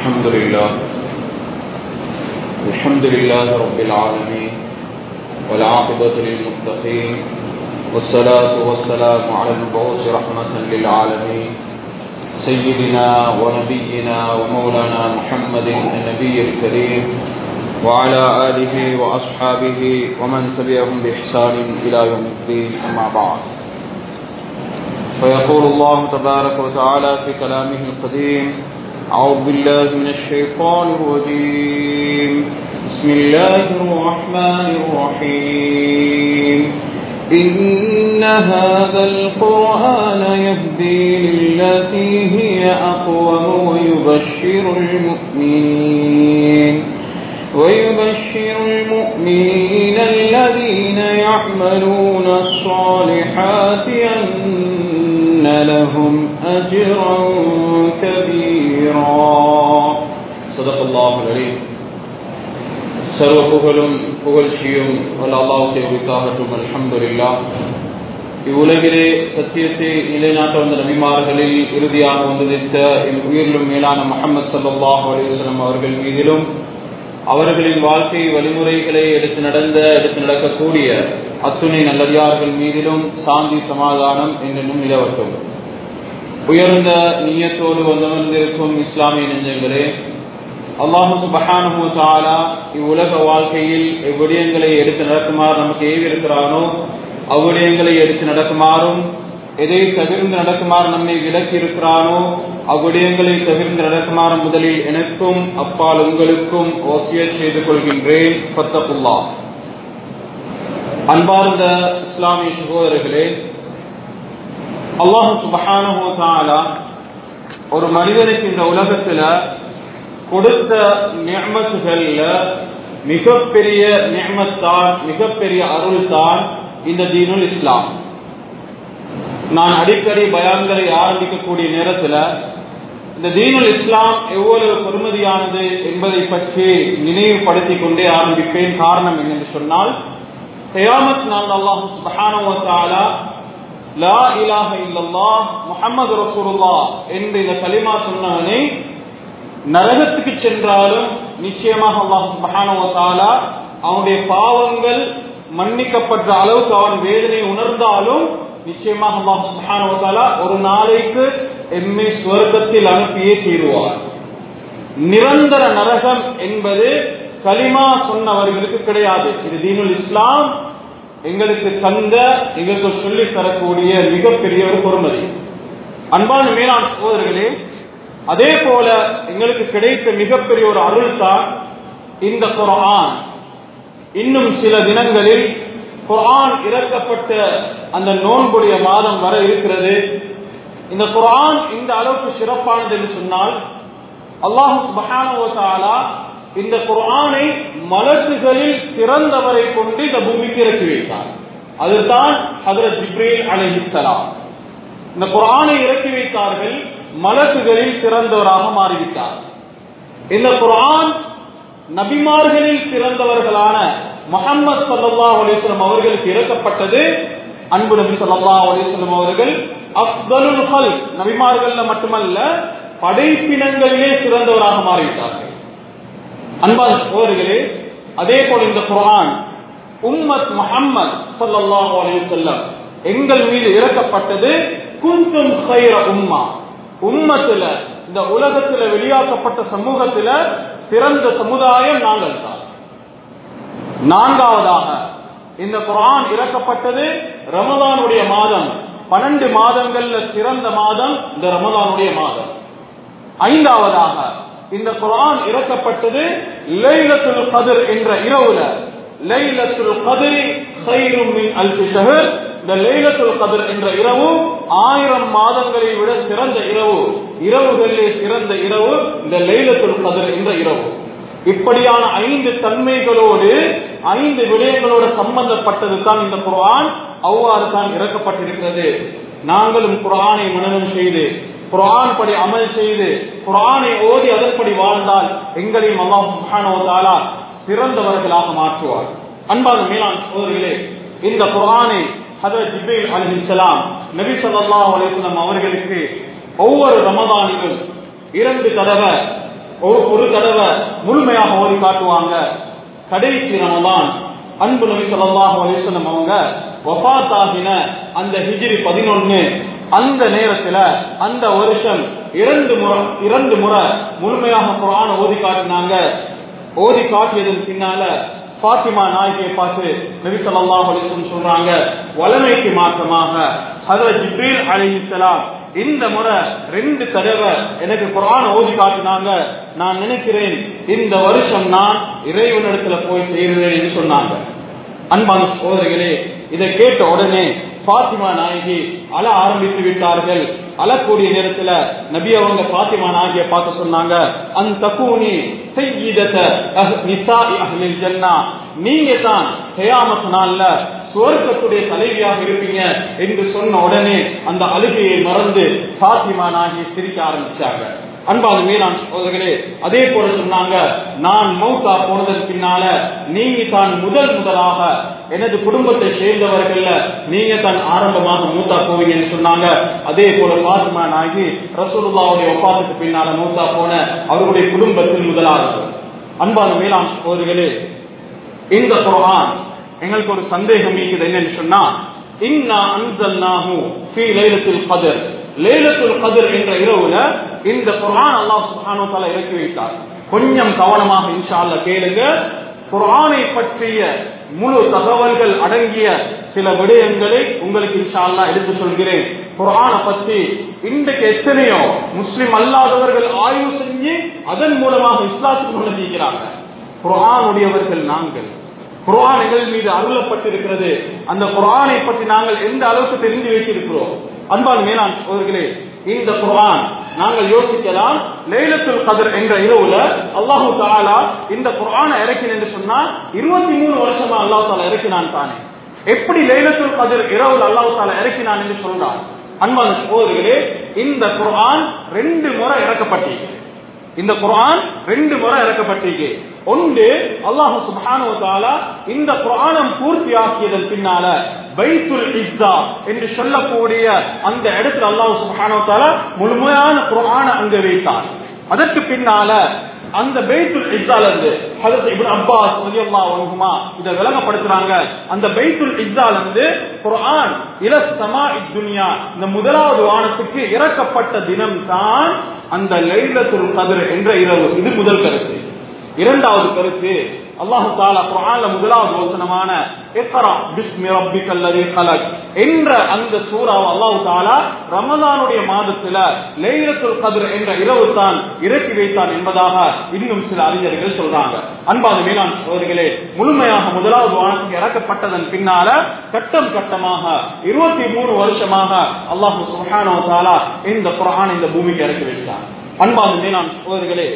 الحمد لله الحمد لله رب العالمين والعاقبة للمتقين والصلاة والسلام على المبعوث رحمة للعالمين سيدنا ونبينا ومولانا محمد النبي الكريم وعلى آله وأصحابه ومن تبعهم بإحسان إلى يوم الدين أما بعد فيقول الله تبارك وتعالى في كلامه القديم أعوذ بالله من الشيطان الرجيم بسم الله الرحمن الرحيم إن هذا القرآن يهدي للتي هي أقوم ويبشر المؤمنين ويبشر المؤمنين الذين يعملون الصالحات أن لهم أجرا كبيرا صدق الله العليم சர்வ புகழும் புகழ்ச்சியும் அல்லாஹ் உரித்தாகட்டும் அல்ஹம்துலில்லா இவ்வுலகிலே சத்தியத்தை நிலைநாட்ட வந்த நபிமார்களில் இறுதியாக வந்ததித்த என் உயிரிலும் மேலான முகமது சல்லாஹ் அலிவசலம் அவர்கள் மீதிலும் அவர்களின் வாழ்க்கை வழிமுறைகளை எடுத்து நடந்த எடுத்து நடக்கக்கூடிய அத்துணை நல்லடியார்கள் மீதிலும் சாந்தி சமாதானம் என்றும் நிலவட்டும் உயர்ந்த நீயத்தோடு வந்தமர்ந்திருக்கும் இஸ்லாமிய நெஞ்சங்களே அல்லாஹு சுபஹானு தாலா இவ்வுலக வாழ்க்கையில் எவ்விடயங்களை எடுத்து நடக்குமாறு நமக்கு ஏவிருக்கிறானோ அவ்விடயங்களை எடுத்து நடக்குமாறும் எதை தவிர்ந்து நடக்குமாறு நம்மை விலக்கி இருக்கிறானோ அவ்விடயங்களை தவிர்ந்து நடக்குமாறு முதலில் எனக்கும் அப்பால் உங்களுக்கும் ஓசிய செய்து கொள்கின்றேன் பத்தப்புல்லா அன்பார்ந்த இஸ்லாமிய சகோதரர்களே அல்லாஹு சுபஹானு தாலா ஒரு மனிதனுக்கு இந்த உலகத்துல கொடுத்த நியமத்துகள்ல மிகப்பெரிய நியமத்தான் மிகப்பெரிய அருள் தான் இந்த தீனுல் இஸ்லாம் நான் அடிக்கடி பயான்களை ஆரம்பிக்கக்கூடிய நேரத்தில் இந்த தீனுல் இஸ்லாம் எவ்வளவு பெருமதியானது என்பதை பற்றி நினைவுபடுத்திக் கொண்டே ஆரம்பிப்பேன் காரணம் என்னென்று சொன்னால் கயாமத் நாள் அல்லாஹு சுபஹானுவத்தாலா லா இலாஹ இல்லல்லா முஹம்மது ரசூலுல்லா என்று இந்த கலிமா சொன்னவனை நரகத்துக்கு சென்றாலும் நிச்சயமாக அல்லாஹ் சுபஹானுவத்தாலா அவனுடைய பாவங்கள் மன்னிக்கப்பட்ட அளவுக்கு அவன் வேதனை உணர்ந்தாலும் நிச்சயமாக அல்லாஹ் சுபஹானுவத்தாலா ஒரு நாளைக்கு எம்மை சுவர்க்கத்தில் அனுப்பியே தீருவார் நிரந்தர நரகம் என்பது கலிமா சொன்னவர்களுக்கு கிடையாது இது தீனுல் இஸ்லாம் எங்களுக்கு தந்த எங்களுக்கு சொல்லித் தரக்கூடிய மிகப்பெரிய ஒரு பொறுமதி அன்பான மேலான சகோதரர்களே அதே போல எங்களுக்கு கிடைத்த மிகப்பெரிய ஒரு அருள் தான் இந்த குரான் இன்னும் சில தினங்களில் குரான் இறக்கப்பட்ட அந்த நோன்புடைய மாதம் வர இருக்கிறது இந்த குரான் இந்த அளவுக்கு சிறப்பானது என்று சொன்னால் அல்லாஹு சுபஹானுவத்தாலா இந்த குரானை மலக்குகளில் சிறந்தவரை கொண்டு இந்த பூமிக்கு இறக்கி வைத்தார் அதுதான் ஹதரத் ஜிப்ரேல் அலிஹிஸ்லாம் இந்த குரானை இறக்கி வைத்தார்கள் மலக்குகளில் சிறந்தவராக மாறிவிட்டார் இந்த குரான் நபிமார்களில் சிறந்தவர்களான முகமது சல்லா அலிஸ்லம் அவர்களுக்கு இறக்கப்பட்டது அன்பு நபி சல்லா அலிஸ்லம் அவர்கள் அப்தலுல் ஹல் நபிமார்கள்ல மட்டுமல்ல படைப்பினங்களிலே சிறந்தவராக மாறிவிட்டார்கள் அன்பான சோதர்களே அதே போல இந்த குரான் உம்மத் முஹம்மது சல்லாஹூ அலிசல்லம் எங்கள் மீது இறக்கப்பட்டது குந்தும் ஹைர உம்மா உம்மத்துல இந்த உலகத்துல வெளியாக்கப்பட்ட சமூகத்துல சிறந்த சமுதாயம் நாங்கள் தான் நான்காவதாக இந்த குரான் இறக்கப்பட்டது ரமதானுடைய மாதம் பன்னெண்டு மாதங்கள்ல சிறந்த மாதம் இந்த ரமதானுடைய மாதம் ஐந்தாவதாக இந்த குரான் இறக்கப்பட்டது லைலத்துல் கதிர் என்ற இரவுல லைலத்துல் கதிரி சைரும் மின் அல்பி ஷஹர் இந்த லைலத்துல் கதிர் என்ற இரவு ஆயிரம் மாதங்களை விட சிறந்த இரவு இரவுகளிலே சிறந்த இரவு இந்த லைலத்துல் கதிர் என்ற இரவு இப்படியான ஐந்து தன்மைகளோடு ஐந்து விடயங்களோடு சம்பந்தப்பட்டது தான் இந்த குரான் அவ்வாறு தான் இறக்கப்பட்டிருக்கிறது நாங்களும் குரானை மனநம் செய்து குரான் படி அமல் செய்து குரானை ஓதி அதன்படி வாழ்ந்தால் எங்களையும் அல்லாஹ் சுப்ஹானஹு சிறந்தவர்களாக மாற்றுவார் அன்பான மேலாண் சோதரிகளே இந்த குரானை ஹதரத் ஜிப்ரீல் அலைஹிஸ்ஸலாம் நபி ஸல்லல்லாஹு அலைஹி வஸல்லம் அவர்களுக்கு ஒவ்வொரு ரமதானிலும் இரண்டு தடவை ஒரு ஒரு தடவை முழுமையாக ஓதி காட்டுவாங்க கடைசி ரமலான் அன்பு நபி ஸல்லல்லாஹு அலைஹி வஸல்லம் அவங்க வஃபாத் ஆகின அந்த ஹிஜ்ரி 11 அந்த நேரத்துல அந்த வருஷம் இரண்டு முறை இரண்டு முறை முழுமையாக குர்ஆன் ஓதி காட்டினாங்க ஓதி காட்டியதன் பின்னால ஃபாத்திமா நாயகியை பார்த்து நபி ஸல்லல்லாஹு அலைஹி வஸல்லம் சொல்றாங்க வலமைக்கு மாற்றமாக ஹஜ்ரத் ஜிப்ரீல் அலைஹிஸ்ஸலாம் இந்த முறை ரெண்டு தடவை எனக்கு குர்ஆன் ஓதி காட்டினாங்க நான் நினைக்கிறேன் இந்த வருஷம் நான் இறைவனிடத்துல போய் சேருவேன் என்று சொன்னாங்க அன்பான சோதரிகளே இதை கேட்ட உடனே பாத்திமா நாயகி அழ ஆரம்பித்து விட்டார்கள் அழக்கூடிய நேரத்துல நபி அவங்க பாத்திமா நாயகியை பார்த்து சொன்னாங்க அந்த தக்கூனி செய்யிதத நிசாஇ அஹ்லில் ஜன்னா நீங்க தான் கியாமத் நாள்ல சுவர்க்கத்துடைய தலைவியாக இருப்பீங்க என்று சொன்ன உடனே அந்த அழுகையை மறந்து பாத்திமா நாயகி சிரிக்க ஆரம்பிச்சாங்க அன்பான மேலாண் சோதர்களே அதே போல சொன்னாங்க நான் மௌத்தா போனதற்கு பின்னால நீங்க தான் முதல் முதலாக எனது குடும்பத்தை சேர்ந்தவர்கள்ல நீங்க தான் ஆரம்பமாக மூத்தா போவீங்கன்னு சொன்னாங்க அதே போல பாத்மா நாகி ரசூலுல்லாவுடைய ஒப்பாத்துக்கு பின்னால மூத்தா போன அவர்களுடைய குடும்பத்தில் முதலாவது அன்பான மேலாண் சோதர்களே இந்த குர்ஆன் எங்களுக்கு ஒரு சந்தேகம் இருக்குது என்னன்னு சொன்னா இன்னா அன்சல்நாஹு ஃபீ லைலத்துல் கத்ர் லைலத்துல் கத்ர் என்ற இரவுல இந்த குர்ஆன் அல்லாஹ் சுப்ஹானஹு வ தஆலா இறக்கி வைத்தார் கொஞ்சம் கவனமாக இன்ஷா அல்லாஹ் கேளுங்க குர்ஆனை பற்றிய முழு தகவல்கள் அடங்கிய சில விடயங்களை உங்களுக்கு இன்ஷா அல்லாஹ் எடுத்து சொல்கிறேன் குர்ஆனை பத்தி இன்றைக்கு எத்தனையோ முஸ்லிம் அல்லாதவர்கள் ஆய்வு செஞ்சு அதன் மூலமாக இஸ்லாத்துக்கு நுழைஞ்சிக்கிறாங்க குர்ஆனுடையவர்கள் நாங்கள் குர்ஆன் எங்கள் மீது அருளப்பட்டிருக்கிறது அந்த குர்ஆனை பற்றி நாங்கள் எந்த அளவுக்கு தெரிந்து வைத்திருக்கிறோம் அன்பால் மேலாண் அவர்களே இந்த குர்ஆன் நாங்கள் யோசிக்கலாம் லைலத்துல் கதர் என்ற இரவுல அல்லாஹு தாலா இந்த குர்ஆனை இறக்கின என்று சொன்னா இருபத்தி மூணு வருஷமா அல்லாஹ் தாலா இறக்கினான் தானே எப்படி லைலத்துல் கதர் இரவுல அல்லாஹு தாலா இறக்கினான் என்று சொல்றான் அன்பான சகோதரர்களே இந்த குர்ஆன் ரெண்டு முறை இறக்கப்பட்டிருக்கு இந்த குர்ஆன் ரெண்டு முறை இறக்கப்பட்டிருக்கு ஒன்று அல்லாஹு சுப்ஹானஹு வ தஆலா இந்த குர்ஆனம் பூர்த்தியாக்கியதன் பின்னால பைத்துல் இஸ்ஸா என்று சொல்லக்கூடிய அந்த இடத்துல அல்லாஹ் சுப்ஹானஹு வ தஆலா முழுமையான குர்ஆனை அங்க வைத்தார் அதற்கு பின்னால அந்த பைத்துல் இஸ்ஸால இருந்து ஹஜரத் இப்னு அப்பாஸ் ரலியல்லாஹு அன்ஹுமா இத விளங்கப்படுத்துறாங்க அந்த பைத்துல் இஸ்ஸால இருந்து குர்ஆன் இல சமாஇ துன்யா இந்த முதலாவது வானத்துக்கு இறக்கப்பட்ட தினம் தான் அந்த லைலத்துல் கத்ர் என்ற இரவு இது முதல் கருத்து இரண்டாவது கருத்து அல்லாஹு தாலா குர்ஆன்ல முதலாவது வசனமான இக்ரா பிஸ்மி ரப்பிக்கல் லதீ கலக் என்ற அந்த சூறாவை அல்லாஹு தாலா ரமலானுடைய மாதத்துல லைலத்துல் கத்ர் என்ற இரவு தான் இறக்கி வைத்தான் என்பதாக இன்னும் சில அறிஞர்கள் சொல்றாங்க அன்பான மேலாண் சோதரிகளே முழுமையாக முதலாவது வானத்துக்கு இறக்கப்பட்டதன் பின்னால கட்டம் கட்டமாக இருபத்தி மூணு வருஷமாக அல்லாஹு சுப்ஹானஹு வ தஆலா இந்த குர்ஆன் இந்த பூமிக்கு இறக்கி வைத்தார் அன்பான மேலாண் சோதரிகளே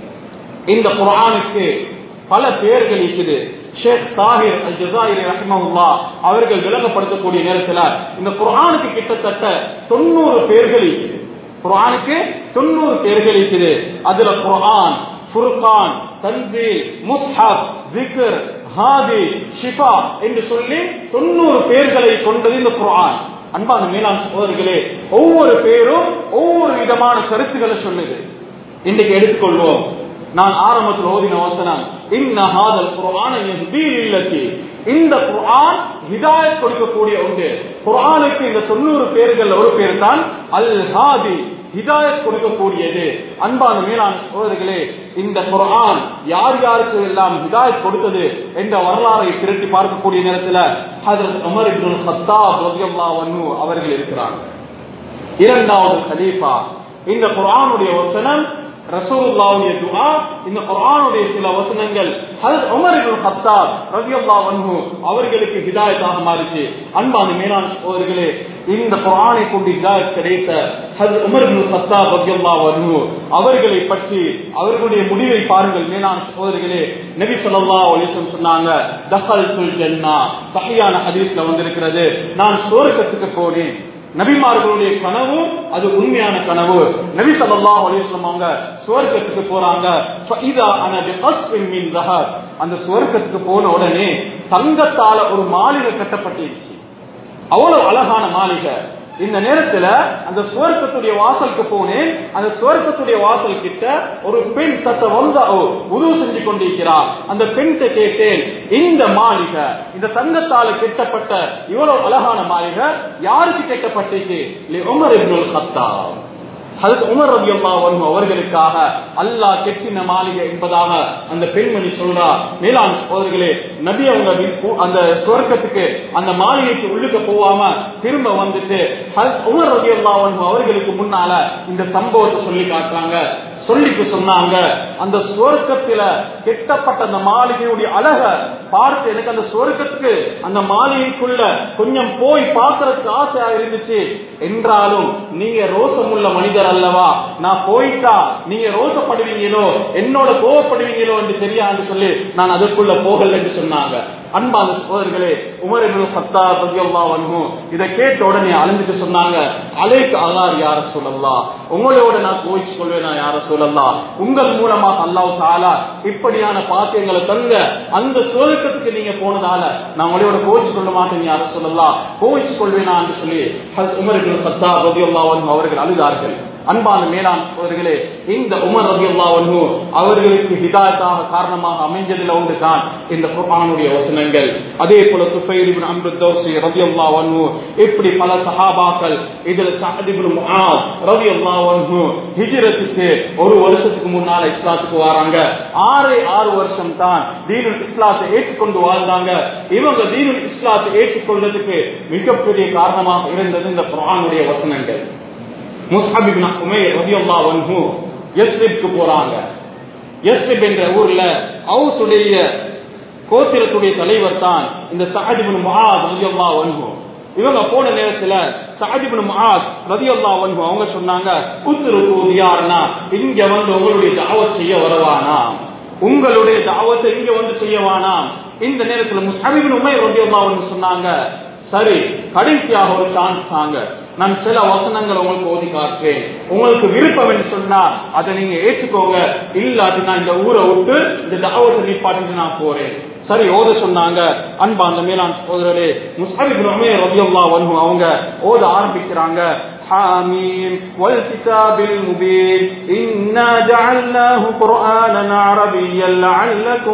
இந்த குர்ஆனுக்கு பல பெயர்கள் இருக்குது ஷேக் தாஹிர் அல் ஜசாயிரி ரஹ்மஹுல்லா அவர்கள் விளங்கப்படுத்தக்கூடிய நேரத்தில் இந்த குர்ஆனுக்கு கிட்டத்தட்ட தொண்ணூறு பெயர்கள் இருக்குது குர்ஆனுக்கு தொண்ணூறு பெயர்கள் இருக்குது அதுல குர்ஆன் ஃபுர்கான் தன்சீல் முஸ்ஹப் ஜிக்ர் ஹாதி ஷிஃபா என்று சொல்லி தொண்ணூறு பெயர்களை கொண்டது இந்த குர்ஆன் அன்பான மேலாண் சோதர்களே ஒவ்வொரு பேரும் ஒவ்வொரு விதமான கருத்துக்களை சொல்லுது இன்னைக்கு எடுத்துக்கொள்வோம் நான் ஆரம்பத்தில் ஓதின வசனம் இன்ன ஹாதல் குர்ஆன யஹ்தி லில்லதி இந்த குர்ஆன் ஹிதாயத் கொடுக்கக்கூடிய ஒன்று குர்ஆனுக்கு இந்த தொண்ணூறு பேர்கள் ஒரு பேர் தான் அல் ஹாதி ஹிதாயத் கொடுக்கக்கூடியது அன்பான மேலான சோதர்களே இந்த குர்ஆன் யார் யாருக்கு எல்லாம் ஹிதாயத் கொடுத்தது என்ற வரலாறை திரட்டி பார்க்கக்கூடிய நேரத்தில் ஹஜரத் உமர் இப்னுல் கத்தாப் ரலியல்லாஹு அன்ஹு அவர்கள் இருக்கிறாங்க இரண்டாவது கலீஃபா இந்த குர்ஆனுடைய வசனம் ரசூலுல்லாஹுடைய துஆ இந்த குர்ஆனுடைய சில வசனங்கள் ஹஜரத் உமர் இப்னு கத்தாப் ரலியல்லாஹு அன்ஹு அவர்களுக்கு ஹிதாயத்தாக மாறிச்சு அன்பான மேலான சகோதரர்களே இந்த குர்ஆனை கொண்டு ஹிதாயத் கிடைத்த ஹஜரத் உமர் இப்னு கத்தாப் ரலியல்லாஹு அன்ஹு அவர்களை பற்றி அவர்களுடைய முடிவை பாருங்கள் மேலான சகோதரர்களே நபி ஸல்லல்லாஹு அலைஹி வஸல்லம் சொன்னாங்க தஹல்துல் ஜன்னா சஹீஹான ஹதீஸ்ல வந்திருக்கிறது நான் சுவர்க்கத்துக்கு போனேன் நபிமார்களுடைய கனவு அது உண்மையான கனவு நபி ஸல்லல்லாஹு அலைஹி வஸல்லம் அவங்க சுவர்க்கத்துக்கு போறாங்க ஃபஇதா அன பிகஸ்பின் மின் ذهب அந்த சுவர்க்கத்துக்கு போன உடனே தங்கத்தால ஒரு மாளிகை கட்டப்பட்டிருச்சு அவ்வளவு அழகான மாளிகை இந்த நேரத்துல அந்த சுவர்க்கத்துடைய வாசலுக்கு போனேன் அந்த சுவர்க்கத்துடைய வாசல் கிட்ட ஒரு பெண் தத்த வந்து உதவு செஞ்சு கொண்டிருக்கிறார் அந்த பெண்கிட்ட கேட்டேன் இந்த மாளிகை இந்த தங்கத்தால கெட்டப்பட்ட இவ்வளவு அழகான மாளிகை யாருக்கு கெட்டப்பட்டிருக்கு உமர் இப்னுல் கத்தாப் அதுக்கு உமர் ரவி அவர்களுக்காக அல்லாஹ் கெட்டின மாளிகை என்பதாக அந்த பெண்மணி சொல்றா மேலாண் சோதர்களே நபி அவங்க வி- அந்த சொர்க்கத்துக்கு அந்த மாளிகைக்கு உள்ளுக்க போகாம திரும்ப வந்துட்டு ஹஜ்ரத் உமர் ரவி அவர்களுக்கு முன்னால இந்த சம்பவத்தை சொல்லி காட்டுறாங்க சொல்லிட்டு சொன்னாங்க அந்த சுவர்க்கத்தில கெட்டப்பட்ட அந்த மாளிகையுடைய அழக பார்த்து எனக்கு அந்த சுவர்க்கத்துக்கு அந்த மாளிகைக்குள்ள கொஞ்சம் போய் பார்க்கறதுக்கு ஆசையா இருந்துச்சு என்றாலும் நீங்க ரோசமுள்ள மனிதர் அல்லவா நான் போயிட்டா நீங்க ரோசப்படுவீங்களோ என்னோட கோவப்படுவீங்களோ என்று தெரியாது சொல்லி நான் அதற்குள்ள போகல என்று சொன்னாங்க அன்பான சோதர்களே உமர் இப்னு கத்தாப் ரலியல்லாஹு அன்ஹு இதை கேட்ட உடனே அழுந்துட்டு சொன்னாங்க அலைக்கு அல்லாஹ் யார சொல்லலாம் உங்களோட நான் கோயிச்சு கொள்வேனா யார சொல்லலாம் உங்கள் மூலமாக அல்லாஹ் தாலா இப்படியான பாக்கியங்களை தந்த அந்த சுவர்க்கத்துக்கு நீங்க போனதால நான் உங்களோட கோயிச்சு கொள்ள மாட்டேன் யார சொல்லலாம் கோயிச்சு கொள்வேனா என்று சொல்லி ஹஜ்ரத் உமர் இப்னு கத்தாப் ரலியல்லாஹு அன்ஹு அவர்கள் அழுதார்கள் அன்பான மேலாண் சோதர்களே இந்த உமர் ரபி அல்லாஹ் அவர்களுக்கு ஹிதாயத்தாக காரணமாக அமைஞ்சதில் ஒன்று தான் இந்த குர்ஆனுடைய வசனங்கள் அதே போல சுஃபைர் இப்னு அம்ரு தௌசி ரபி அல்லாஹ் அன்ஹு இப்படி பல சஹாபாக்கள் இதுல சஅத் இப்னு முஆத் ரபி அல்லாஹ் அன்ஹு ஹிஜ்ரத்துக்கு ஒரு வருஷத்துக்கு முன்னால இஸ்லாத்துக்கு வராங்க ஆறு ஆறு வருஷம் தான் தீனுல் இஸ்லாத்தை ஏற்றுக்கொண்டு வாழ்ந்தாங்க இவங்க தீனுல் இஸ்லாத்தை ஏற்றுக்கொள்றதுக்கு மிகப்பெரிய காரணமாக இருந்தது இந்த குர்ஆனுடைய வசனங்கள் முஸ்ஹப் இப்னு உமைர் ரலியல்லாஹு அன்ஹு யஸ்ரிப்க்கு போறாங்க யஸ்ரிப் என்ற ஊர்ல அவுசுடைய கோத்திரத்துடைய தலைவர் தான் இந்த சஅத் இப்னு முஆத் ரலியல்லாஹு அன்ஹு இவங்க போன நேரத்துல சஅத் இப்னு முஆத் ரலியல்லாஹு அன்ஹு அவங்க சொன்னாங்க உத்ருக்கு தியாரனா இங்க வந்து உங்களுடைய தாவத் செய்ய வரவானா உங்களுடைய தாவத்தை இங்க வந்து செய்யவானா இந்த நேரத்துல முஸ்ஹப் இப்னு உமைர் ரலியல்லாஹு அன்ஹு சொன்னாங்க சரி கடைசியாக ஒரு சான்ஸ் தாங்க நான் சில வசனங்கள் உங்களுக்கு ஓதி காட்டுறேன் உங்களுக்கு விருப்பம் என்று சொன்னா அதை நீங்க ஏற்றுக்கோங்க இல்லாட்டி நான் இந்த ஊரை விட்டு இந்த தாவத்தை நிப்பாட்டிட்டு நான் போறேன் சரி ஓத சொன்னாங்க அன்பா அந்த மேலான் சோதரரே முஸ்ஹபிப் உமைர் ரலியல்லாஹு அன்ஹு அவங்க ஓத ஆரம்பிக்கிறாங்க حاميم والكتاب المبين إنا جعلناه قرآنا عربيا لعلكم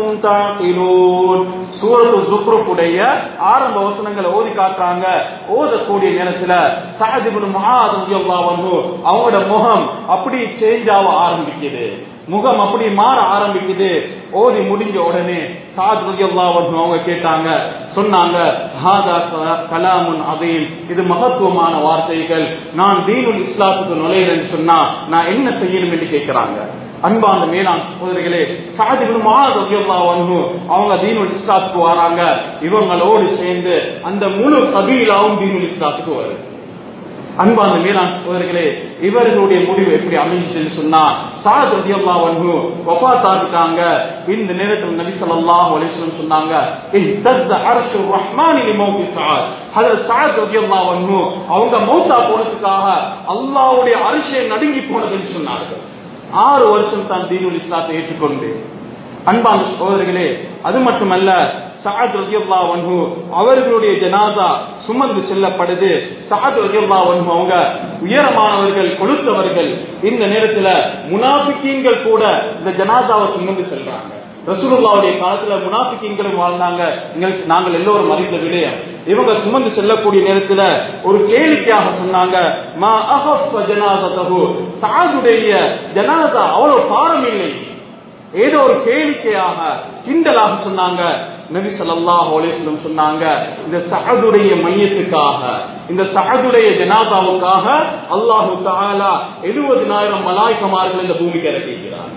تعقلون சூரத்து ஜுக்ருடைய ஆரம்ப வசனங்களை ஓதி காட்டுறாங்க ஓதக்கூடிய நேரத்துல சாதிபுன் மகாதம் அவங்களோட முகம் அப்படி சேஞ்ச் ஆக ஆரம்பிக்குது முகம் அப்படி மாற ஆரம்பிக்குது ஓதி முடிஞ்ச உடனே சாத் ரலியல்லாஹு அவங்க கேட்டாங்க சொன்னாங்க ஹாதா க- கலாமுன் அதீம் இது மகத்துவமான வார்த்தைகள் நான் தீனுல் இஸ்லாத்துக்கு நுழையிறேன்னு சொன்னா நான் என்ன செய்யணும் என்று கேட்கிறாங்க அன்பான மேலாண் சகோதரிகளே சாதிபுன் மகாத் ரலியல்லாஹு அன்ஹு அவங்க தீனுல் இஸ்லாத்துக்கு வராங்க இவங்களோடு சேர்ந்து அந்த முழு கபீலாவும் தீனுல் இஸ்லாத்துக்கு வருது அன்பான மேலாண் சோதர்களே இவர்களுடைய முடிவு எப்படி அமைஞ்சுன்னு சொன்னா சாத் ரதியல்லாஹு அன்ஹு வஃபாத் ஆகிட்டாங்க இந்த நேரத்தில் நபி ஸல்லல்லாஹு அலைஹி வஸல்லம் சொன்னாங்க இஹ்தஸ்ஸ அர்ஷு ரஹ்மானி லிமௌத்தி சாத் ஹஜரத் சாத் ரதியல்லாஹு அன்ஹு அவங்க மௌத்தா போனதுக்காக அல்லாஹ்வுடைய அரிசை நடுங்கி போனதுன்னு சொன்னார்கள் ஆறு வருஷம் தான் தீனுல் இஸ்லாத்தை ஏற்றுக்கொண்டு அன்பான சோதரிகளே அது மட்டுமல்ல சஅத் ரலியல்லாஹு அன்ஹு அவர்களுடைய ஜனாதா சுமந்து செல்லப்படுது சஅத் ரலியல்லாஹு அன்ஹு அவங்க உயரமானவர்கள் கொளுத்தவர்கள் இந்த நேரத்துல முனாஃபிக்கீன்கள் கூட இந்த ஜனாதாவை சுமந்து செல்றாங்க ரசூலுல்லாவுடைய காலத்துல முனாஃபிக்கீன்களும் வாழ்ந்தாங்க எங்களுக்கு நாங்கள் எல்லோரும் அறிந்த விடயம் இவங்க சுமந்து செல்லக்கூடிய நேரத்துல ஒரு கேளிக்கையாக சொன்னாங்க மா அஹஃப ஜனாததஹு சஅதுடைய ஜனாதா அவ்வளவு பாரம் இல்லை ஏதோ ஒரு கேளிக்கையாக கிண்டலாக சொன்னாங்க நபி ஸல்லல்லாஹு அலைஹி வஸல்லம் சொன்னாங்க இந்த சஅதுடைய மையத்துக்காக இந்த சஅதுடைய ஜனாதாவுக்காக அல்லாஹு தஆலா 70000 மலாய்க்கமார்கள் இந்த பூமிக்கு இறக்கிக்கிறார்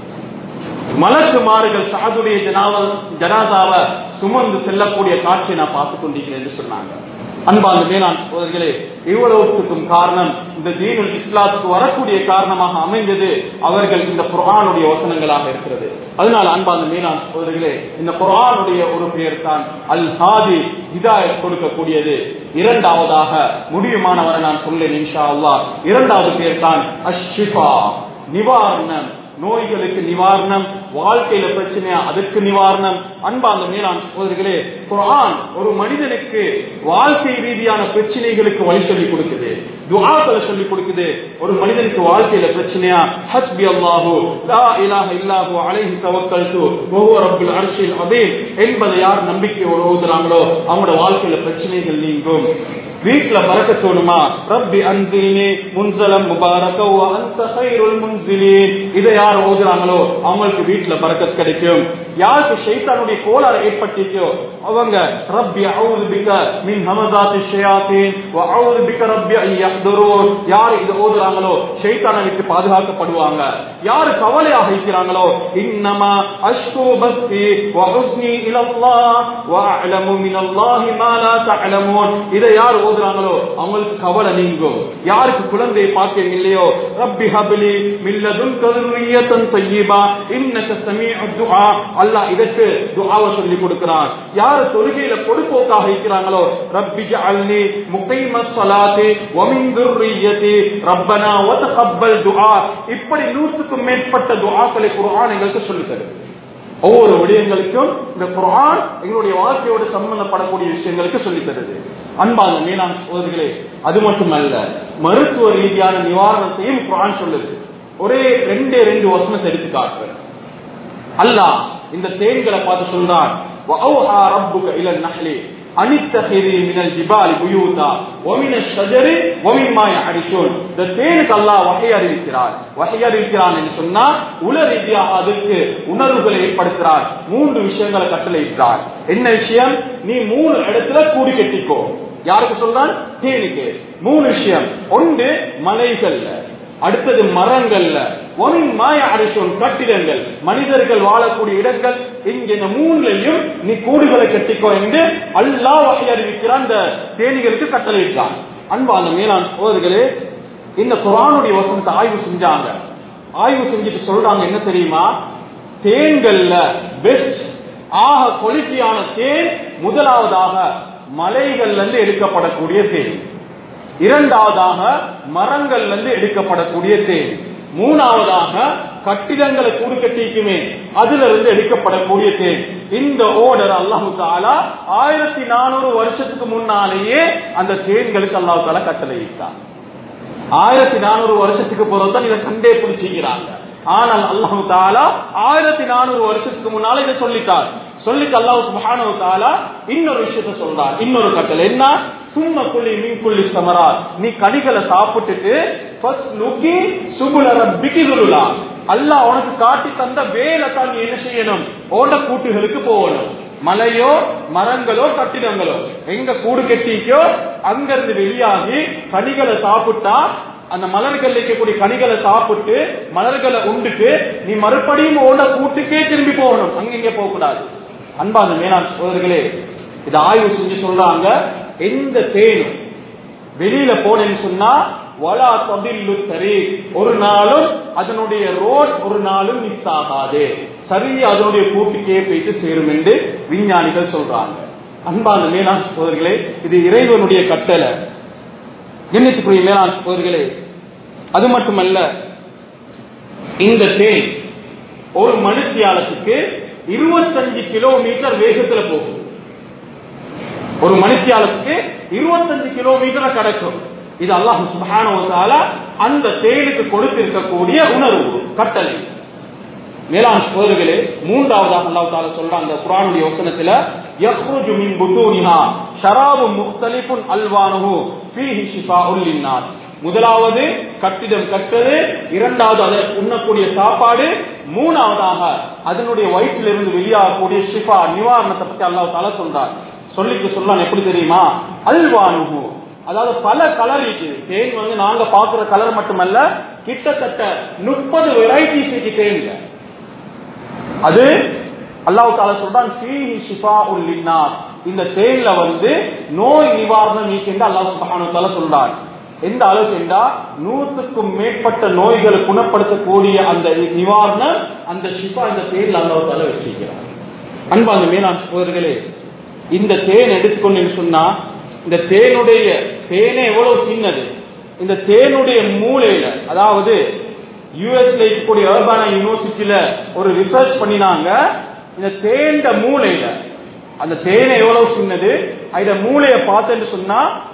மலக்குமார்கள் சாதுடைய ஜனாவ ஜனாதாவை சுமந்து செல்லக்கூடிய காட்சியை நான் பார்த்துக் கொண்டிருக்கிறேன் என்று சொன்னாங்க அன்பான மேலாண் சோதர்களே இவ்வளவுக்கும் காரணம் இந்த தீனுல் இஸ்லாத்துக்கு வரக்கூடிய காரணமாக அமைந்தது அவர்கள் இந்த குர்ஆனுடைய வசனங்களாக இருக்கிறது அதனால அன்பான மேலாண் சோதர்களே இந்த குர்ஆனுடைய ஒரு பெயர் தான் அல் ஹாதி ஹிதாயத் கொடுக்கக்கூடியது இரண்டாவதாக முடியுமானவரை நான் சொல்லேன் இன்ஷா அல்லாஹ் இரண்டாவது பெயர் தான் அஷ்ஷிஃபா நிவாரணம் நோய்களுக்கு நிவாரணம் வாழ்க்கையில பிரச்சனையா அதுக்கு நிவாரணம் அன்பாந்த மேலான சகோதரிகளே குர்ஆன் ஒரு மனிதனுக்கு வாழ்க்கை ரீதியான பிரச்சனைகளுக்கு வழி சொல்லி கொடுக்குது துஆக்களை சொல்லி கொடுக்குது ஒரு மனிதனுக்கு வாழ்க்கையில பிரச்சனையா ஹஸ்பி அல்லாஹு லா இலாஹ இல்லாஹு அலைஹி தவக்கல்து வஹுவ ரப்புல் அர்ஷில் அதீம் என்பதை யார் நம்பிக்கையோடு ஓதுறாங்களோ அவங்களோட வாழ்க்கையில பிரச்சனைகள் நீங்கும் வீட்டுல பறக்க தோணுமா ரப்பி அன்பினி முன்சலம் முபாரக வ அன்த கைருல் முன்சிலீன் இதை யார் ஓதுறாங்களோ அவங்களுக்கு வீட்டுல பறக்கத் கிடைக்கும் யாருக்கு ஷைத்தானுடைய கோளாறு ஏற்பட்டுச்சோ அவங்க ரப்பி அவுது பிக மின் ஹமதாத்தி ஷயாத்தீன் வ அவுது பிக ரப்பி அன் யஹ்துரூன் யார் இதை ஓதுறாங்களோ ஷைத்தானை விட்டு பாதுகாக்கப்படுவாங்க யார் கவலையாக இருக்கிறாங்களோ இன்னமா அஷ்கு பஸ்தி வ ஹுஸ்னி இலல்லாஹ் வ அஅலமு மினல்லாஹி மா லா தஅலமூன் இதை யார் ஓதுறாங்களோ அவங்களுக்கு கவலை நீங்கும் யாருக்கு குழந்தை பாக்கியம் இல்லையோ ரப்பி ஹப்லி மில்லதுன் கதுரியத்தன் தய்யிபா இன்னக சமீஉ துஆ அல்லாஹ் இதற்கு துஆவை சொல்லி கொடுக்கிறான் யார் தொழுகையில பொடுப்போக்காக இருக்கிறாங்களோ ரப்பி ஜஅல்னி முகீமஸ் ஸலாத்தி வ மின் துர்ரிய்யதி ரப்பனா வ தகப்பல் துஆ இப்படி நூற்றுக்கும் மேற்பட்ட துஆக்களை குர்ஆன் எங்களுக்கு சொல்லித் தருது ஒவ்வொரு விடயங்களுக்கும் இந்த குர்ஆன் எங்களுடைய வாழ்க்கையோடு சம்பந்தப்படக்கூடிய விஷயங்களுக்கு சொல்லி தருது அன்பான மீனான் சோதரிகளே அது மட்டுமல்ல மருத்துவ ரீதியான நிவாரணத்தையும் குர்ஆன் சொல்லுது ஒரே ரெண்டே ரெண்டு வசனத்தை எடுத்து காட்டுறேன் அல்லாஹ் இந்த தேன்களை பார்த்து சொல்றான் وَأَوْحَى رَبُّكَ إِلَى النَّحْلِ أَنِ اتَّخِذِي مِنَ الْجِبَالِ بُيُوتًا وَمِنَ الشَّجَرِ وَمِمَّا يَعْرِشُونَ இந்த தேனுக்கு அல்லாஹ் வகை அறிவிக்கிறார் வகை அறிவிக்கிறான் என்று சொன்னா உல ரீதியாக அதற்கு உணர்வுகளை ஏற்படுத்துறார் மூன்று விஷயங்களை கட்டளையிட்டார் என்ன விஷயம் நீ மூணு இடத்துல கூடி கட்டிக்கோ யாருக்கு சொல்றான் தேனுக்கு மூணு விஷயம் ஒன்று மலைகள்ல அடுத்தது மரங்கள்ல ஒன் மாய அரசோன் கட்டிடங்கள் மனிதர்கள் வாழக்கூடிய இடங்கள் இங்க இந்த மூணுலையும் நீ கூடுகளை கட்டிக்கோ என்று அல்லாஹ் வகை அறிவிக்கிறான் இந்த தேனிகளுக்கு கட்டளையிட்டான் அன்பான மேலாண் சோதர்களே இந்த குரானுடைய வசனத்தை ஆய்வு செஞ்சாங்க ஆய்வு செஞ்சுட்டு சொல்றாங்க என்ன தெரியுமா தேன்கள்ல பெஸ்ட் ஆக குவாலிட்டியான தேன் முதலாவதாக மலைகள்ல இருந்து எடுக்கப்படக்கூடிய தேன் இரண்டாவதாக மரங்கள்ல இருந்து எடுக்கப்படக்கூடிய தேன் மூணாவதாக கட்டிடங்களை கூடு கட்டிக்குமே அதுல இருந்து எடுக்கப்படக்கூடிய தேன் இந்த ஓர்டர் அல்லாஹு தாலா ஆயிரத்தி நானூறு வருஷத்துக்கு முன்னாலேயே அந்த தேன்களுக்கு அல்லாஹு தாலா கட்டளையிட்டார் ஆயிரத்தி நானூறு வருஷத்துக்கு பிறகுதான் இதை கண்டே பிடிச்சிக்கிறாங்க ஆனால் அல்லாஹு தாலா ஆயிரத்தி நானூறு வருஷத்துக்கு முன்னால இதை சொல்லிட்டார் சொல்லிட்டு அல்லாஹு சுபஹானஹு தஆலா இன்னொரு விஷயத்தை சொல்றார் இன்னொரு கட்டளை என்ன சும்ம குள்ளி மீன் குள்ளி சமரா நீ கனிகளை சாப்பிட்டுட்டு ஃபர்ஸ்ட் லுக்கி சுபுல ரப்பிக்கு துருலா அல்லாஹ் உனக்கு காட்டி தந்த வேலை தான் நீ என்ன செய்யணும் ஓட கூட்டுகளுக்கு போகணும் மலையோ மரங்களோ கட்டிடங்களோ எங்க கூடு கட்டிக்கோ அங்கிருந்து வெளியாகி கனிகளை சாப்பிட்டா அந்த மலர்கள் இருக்கக்கூடிய கனிகளை சாப்பிட்டு மலர்களை உண்டுட்டு நீ மறுபடியும் ஓட கூட்டுக்கே திரும்பி போகணும் அங்கங்க போக கூடாது அன்பான மேலாண் சோதர்களே இதை ஆய்வு செஞ்சு சொல்றாங்க எந்த தேனும் வெளியில போனேன்னு சொன்னா வலா ததில்லு தரி ஒரு நாளும் அதனுடைய ரோட் ஒரு நாளும் மிஸ் ஆகாது சரியா அதனுடைய கூட்டுக்கே போயிட்டு சேரும் என்று விஞ்ஞானிகள் சொல்றாங்க அன்பான மேலாண் சோதர்களே இது இறைவனுடைய கட்டளை எண்ணத்துக்குரிய மேலாண் சோதர்களே அது மட்டுமல்ல இந்த தேன் ஒரு மணித்தியாலத்துக்கு இருபத்தஞ்சு கிலோமீட்டர் வேகத்துல போகும் ஒரு மணித்தியாலத்துக்கு இருபத்தஞ்சு கிலோமீட்டர் கிடக்கும் இது அல்லாஹ் சுபான அந்த தேனுக்கு கொடுத்திருக்கக்கூடிய உணர்வு கட்டளை மேலாண் சோதர்களே மூன்றாவதாக அல்லாஹ் தாலா சொல்றாங்க அந்த குரானுடைய வசனத்துல யஹ்ருஜு மின் புத்தூனிஹா ஷராபு முக்தலிஃபுன் அல்வானுஹு ஃபீஹி ஷிஃபாஉல் லின்னாஸ் முதலாவது கட்டிடம் கட்டது இரண்டாவது அதை உண்ணக்கூடிய சாப்பாடு மூணாவதாக அதனுடைய வயிற்றிலிருந்து வெளியாகக்கூடிய ஷிஃபா நிவாரணத்தை பத்தி அல்லாஹ் தாலா சொல்றார் சொல்லிட்டு சொல்லலாம் எப்படி தெரியுமா அல்வானுஹு அதாவது பல கலர் இருக்குது தேன் வந்து நாங்க பாக்குற கலர் மட்டுமல்ல கிட்டத்தட்ட முப்பது வெரைட்டிஸ் இருக்கு தேன்ல அது அல்லாஹ் தாலா சொல்றான் ஃபீஹி ஷிஃபாஉல் லின்னாஸ் இந்த தேன்ல வந்து நோய் நிவாரணம் நீக்கின்ற அல்லாஹ் சுப்ஹானஹு தஆலா சொல்றான் எந்த அளவுக்கு என்றா நூற்றுக்கும் மேற்பட்ட நோய்களை குணப்படுத்தக்கூடிய அந்த நிவாரணம் அந்த ஷிஃபா இந்த தேன்ல அல்லாஹ் தாலா வச்சிருக்கிறார் அன்பான மேலாண் சோதர்களே இந்த தேன் எடுத்துக்கொண்டு சொன்னா இந்த தேனுடைய தேனே எவ்வளவு சின்னது இந்த தேனுடைய மூளையில அதாவது யூஎஸ்ல இருக்கக்கூடிய அர்பானா யூனிவர்சிட்டியில ஒரு ரிசர்ச் பண்ணினாங்க இந்த தேண்ட மூளையில அந்த தேனை எவ்வளவு சின்னது அந்த மூளைய பார்த்தேன்னு சொன்னா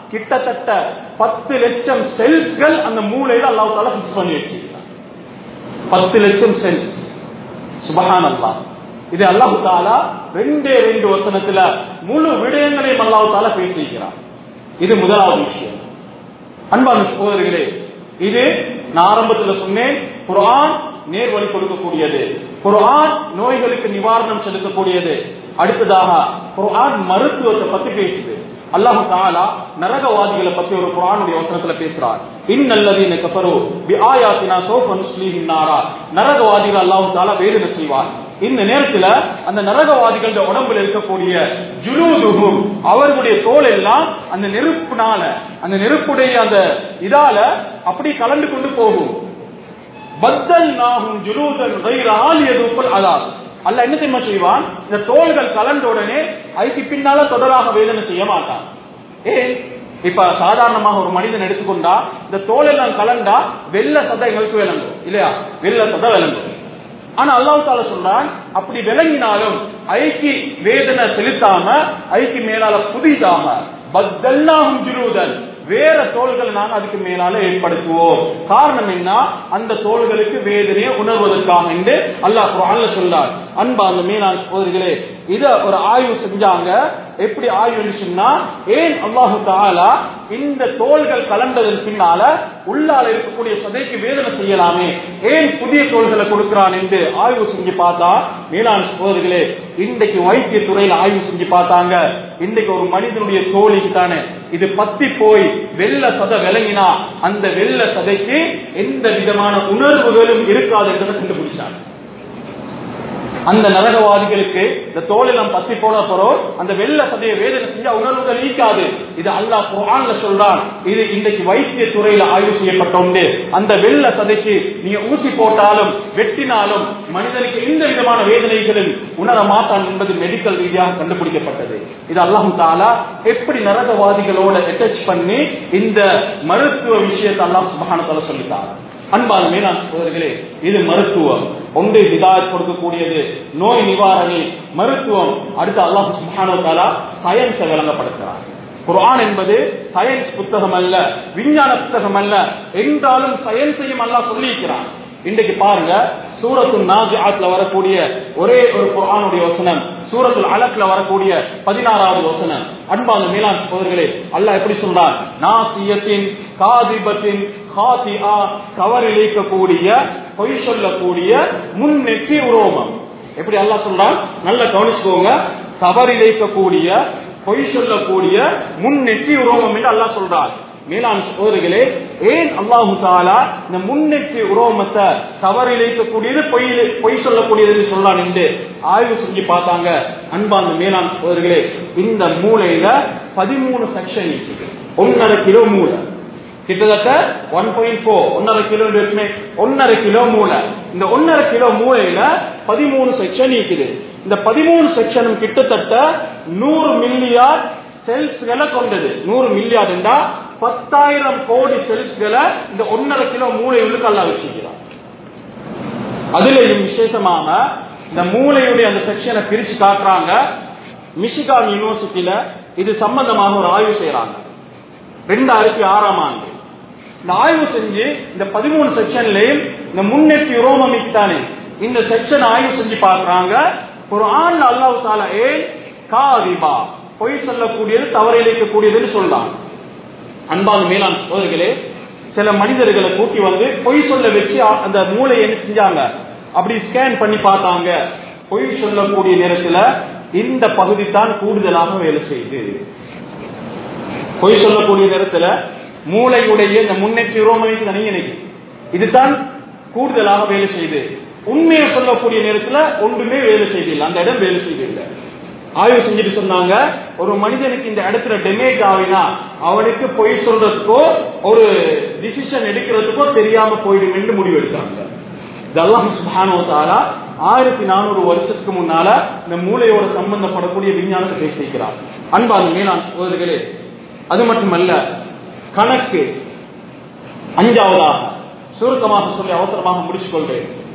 கிட்டத்தட்ட பத்து லட்சம் செல்ஸ்கள் அந்த மூளையில அல்லாஹ் தாலா பிக்ஸ் பண்ணி வச்சிருக்கான் பத்து லட்சம் செல்ஸ் சுபஹான் அல்லாஹ் இது அல்லாஹு தாலா ரெண்டே ரெண்டு வசனத்துல முழு விடயங்களையும் அல்லாஹு தாலா பேசியிருக்கிறான் இது முதலாவது விஷயம் அன்பான சகோதரர்களே இது நான் ஆரம்பத்துல சொன்னேன் குர்ஆன் நேர்வழி கொடுக்கக்கூடியது குர்ஆன் நோய்களுக்கு நிவாரணம் செலுத்தக்கூடியது அடுத்ததாக குர்ஆன் மருத்துவத்தை பத்தி பேசுது அல்லாஹு தாலா நரகவாதிகளை பத்தி ஒரு குர்ஆனுடைய வசனத்துல பேசுறார் இன்னல்லதீன கஃபரு பிஆயாத்தினா சௌஃப நுஸ்லீஹின் நாரா நரகவாதிகள் அல்லாஹு தாலா வேதனை செய்வார் இந்த நேரத்துல அந்த நரகவாதிகளோட உடம்புல இருக்கக்கூடிய ஜுலூதுகும் அவர்களுடைய தோல் எல்லாம் அந்த நெருப்புனால அந்த நெருப்புடைய அந்த இதால அப்படி கலந்து கொண்டு போகும் பத்தல் நாகும் ஜுலூதன் கைர ஆலியதுக்குள் அதாவது அல்ல என்ன தெரியுமா செய்வான் இந்த தோள்கள் கலந்த உடனே அதுக்கு பின்னால தொடராக வேதனை செய்ய மாட்டான் ஏன் இப்ப சாதாரணமாக ஒரு மனிதன் எடுத்துக்கொண்டா இந்த தோல் எல்லாம் கலண்டா வெள்ள சதை எங்களுக்கு விளங்கும் இல்லையா வெள்ள சதை விளங்கும் ஆனா அல்லாஹ் தால சொல்றான் அப்படி விளங்கினாலும் ஐக்கி வேதனை செலுத்தாம ஐக்கி மேலால புதிதாம பத்தல்லாகும் ஜுலூதன் வேற தோள்களை நாங்க அதுக்கு மேலால ஏற்படுத்துவோம் காரணம் என்ன அந்த தோள்களுக்கு வேதனையை உணர்வதற்காக என்று அல்லாஹ் குர்ஆன்ல சொல்றார் அன்பார்ந்த மீனான் சகோதரிகளே இத ஒரு ஆய்வு செஞ்சாங்க எப்படி ஆய்வு சொன்னா ஏன் அல்லாஹு தாலா இந்த தோள்கள் கலந்ததன் பின்னால உள்ளால இருக்கக்கூடிய சதைக்கு வேதனை செய்யலாமே ஏன் புதிய தோள்களை கொடுக்கிறான் என்று ஆய்வு செஞ்சு பார்த்தா மீனான் சகோதரிகளே இன்றைக்கு வைத்திய துறையில ஆய்வு செஞ்சு பார்த்தாங்க இன்றைக்கு ஒரு மனிதனுடைய தோழிக்கு தானே இது பத்தி போய் வெள்ள சதை விளங்கினா அந்த வெள்ள சதைக்கு எந்த விதமான உணர்வுகளும் இருக்காது என்றதை கண்டுபிடிச்சாங்க அந்த நரகவாதிகளுக்கு இந்த தோலெல்லாம் பத்தி போன போறோம் அந்த வெள்ள சதையை வேதனை செஞ்சா உணர்வுகள் நீக்காது இது அல்லாஹ் குர்ஆன்ல சொல்றான் இது இன்றைக்கு வைத்திய துறையில ஆய்வு செய்யப்பட்ட உண்டு அந்த வெள்ள சதைக்கு நீங்க ஊசி போட்டாலும் வெட்டினாலும் மனிதனுக்கு எந்த விதமான வேதனைகளும் உணர மாட்டான் என்பது மெடிக்கல் ரீதியாக கண்டுபிடிக்கப்பட்டது இது அல்லாஹு தாலா எப்படி நரகவாதிகளோட அட்டாச் பண்ணி இந்த மருத்துவ விஷயத்தை அல்லாஹ் சுபஹானத்தால சொல்லித்தார் அன்பான மேலாண் சகோதரர்களே இது மருத்துவம் ஒன்று ஹிதாயத் கொடுக்கக்கூடியது நோய் நிவாரணி மருத்துவம் அடுத்து அல்லாஹ் சுப்ஹானஹு தஆலா சயின்ஸை விளங்கப்படுத்துகிறார் குர்ஆன் என்பது சயின்ஸ் புத்தகம் அல்ல விஞ்ஞான புத்தகம் அல்ல என்றாலும் சயின்ஸையும் அல்லாஹ் சொல்லியிருக்கிறான் இன்றைக்கு பாருங்க சூரத்து நாஜிஆத்ல வரக்கூடிய ஒரே ஒரு குர்ஆனுடைய வசனம் சூரத்துல் அலக்ல வரக்கூடிய பதினாறாவது வசனம் அன்பான மீலான் சகோதரர்களே அல்லாஹ் எப்படி சொல்றான் நாசியத்தின் காதிபத்தின் ஹாத்திஆ கவரிழைக்கக்கூடிய பொய் சொல்லக்கூடிய முன்னெற்றி உரோமம் எப்படி அல்லாஹ் சொல்றான் நல்ல கவனிச்சுக்கோங்க தவறிழைக்கக்கூடிய பொய் சொல்லக்கூடிய முன்னெற்றி உரோமம் என்று அல்லாஹ் சொல்றான் மேலாண் சோதர்களே ஏன் அல்லாஹு தாலா இந்த முன்னெற்றி உரோமத்தை தவறிழைக்கக்கூடியது பொய் பொய் சொல்லக்கூடியது சொல்லலாம் என்று ஆய்வு செஞ்சு பார்த்தாங்க அன்பாந்த மேலாண் சோதர்களே இந்த மூளையில பதிமூணு செக்ஷன் இருக்குது ஒன்னரை கிலோ மூளை கிட்டத்தட்ட ஒன் பாயிண்ட் ஃபோர் ஒன்னரை கிலோ இருக்குமே ஒன்னரை கிலோ மூளை இந்த ஒன்னரை கிலோ மூளையில பதிமூணு செக்ஷன் இருக்குது இந்த பதிமூணு செக்ஷனும் கிட்டத்தட்ட நூறு மில்லியார் செல்ஸ்களை கொண்டது நூறு மில்லியார் என்றா பத்தாயிரம் கோடி செல்ஸ்களை இந்த ஒன்னரை கிலோ மூளை உள்ளுக்கு அல்ல வச்சிருக்கிறார் அதுலயும் விசேஷமாக இந்த மூளையுடைய அந்த செக்ஷனை பிரிச்சு காட்டுறாங்க மிஷிகான் யூனிவர்சிட்டியில இது சம்பந்தமாக ஒரு ஆய்வு செய்யறாங்க ரெண்டாயிரத்தி ஆறாம் ஆண்டு இந்த ஆய்வு செஞ்சு இந்த பதிமூணு செக்ஷன்லயும் இந்த முன்னெட்டி ரோமமிக்கு தானே இந்த செக்ஷன் ஆய்வு செஞ்சு பாக்குறாங்க ஒரு ஆண் அல்லாஹ் தாலா ஏன் காதிபா பொய் சொல்லக்கூடியது தவறிழைக்கக்கூடியதுன்னு சொல்லலாம் அன்பான மேலாண் சோதர்களே சில மனிதர்களை கூட்டி வந்து பொய் சொல்ல வச்சு அந்த மூளையை என்ன செஞ்சாங்க அப்படி ஸ்கேன் பண்ணி பார்த்தாங்க பொய் சொல்லக்கூடிய நேரத்துல இந்த பகுதி தான் கூடுதலாக வேலை செய்யுது பொய் சொல்லக்கூடிய நேரத்துல மூளையுடைய இந்த முன்னேற்றி ரோமனைக்கு தனியனைக்கு இதுதான் கூடுதலாக வேலை செய்யுது உண்மையை சொல்லக்கூடிய நேரத்துல ஒன்றுமே வேலை செய்தில்லை அந்த இடம் வேலை செய்தில்லை ஆய்வு செஞ்சுட்டு சொன்னாங்க ஒரு மனிதனுக்கு இந்த இடத்துல டெமேஜ் ஆகினா அவனுக்கு பொய் சொல்றதுக்கோ ஒரு டிசிஷன் எடுக்கிறதுக்கோ தெரியாம போயிடும் என்று முடிவு எடுத்தாங்க இதெல்லாம் சுபானோ தாரா ஆயிரத்தி நானூறு வருஷத்துக்கு முன்னால இந்த மூளையோட சம்பந்தப்படக்கூடிய விஞ்ஞானத்தை பேசிக்கிறார் அன்பான மேலாண் சகோதரர்களே அது மட்டுமல்ல கணக்கு அஞ்சாவதாக சுருக்கமாக சொல்லி அவசரமாக முடிச்சுக் கொள்றேன்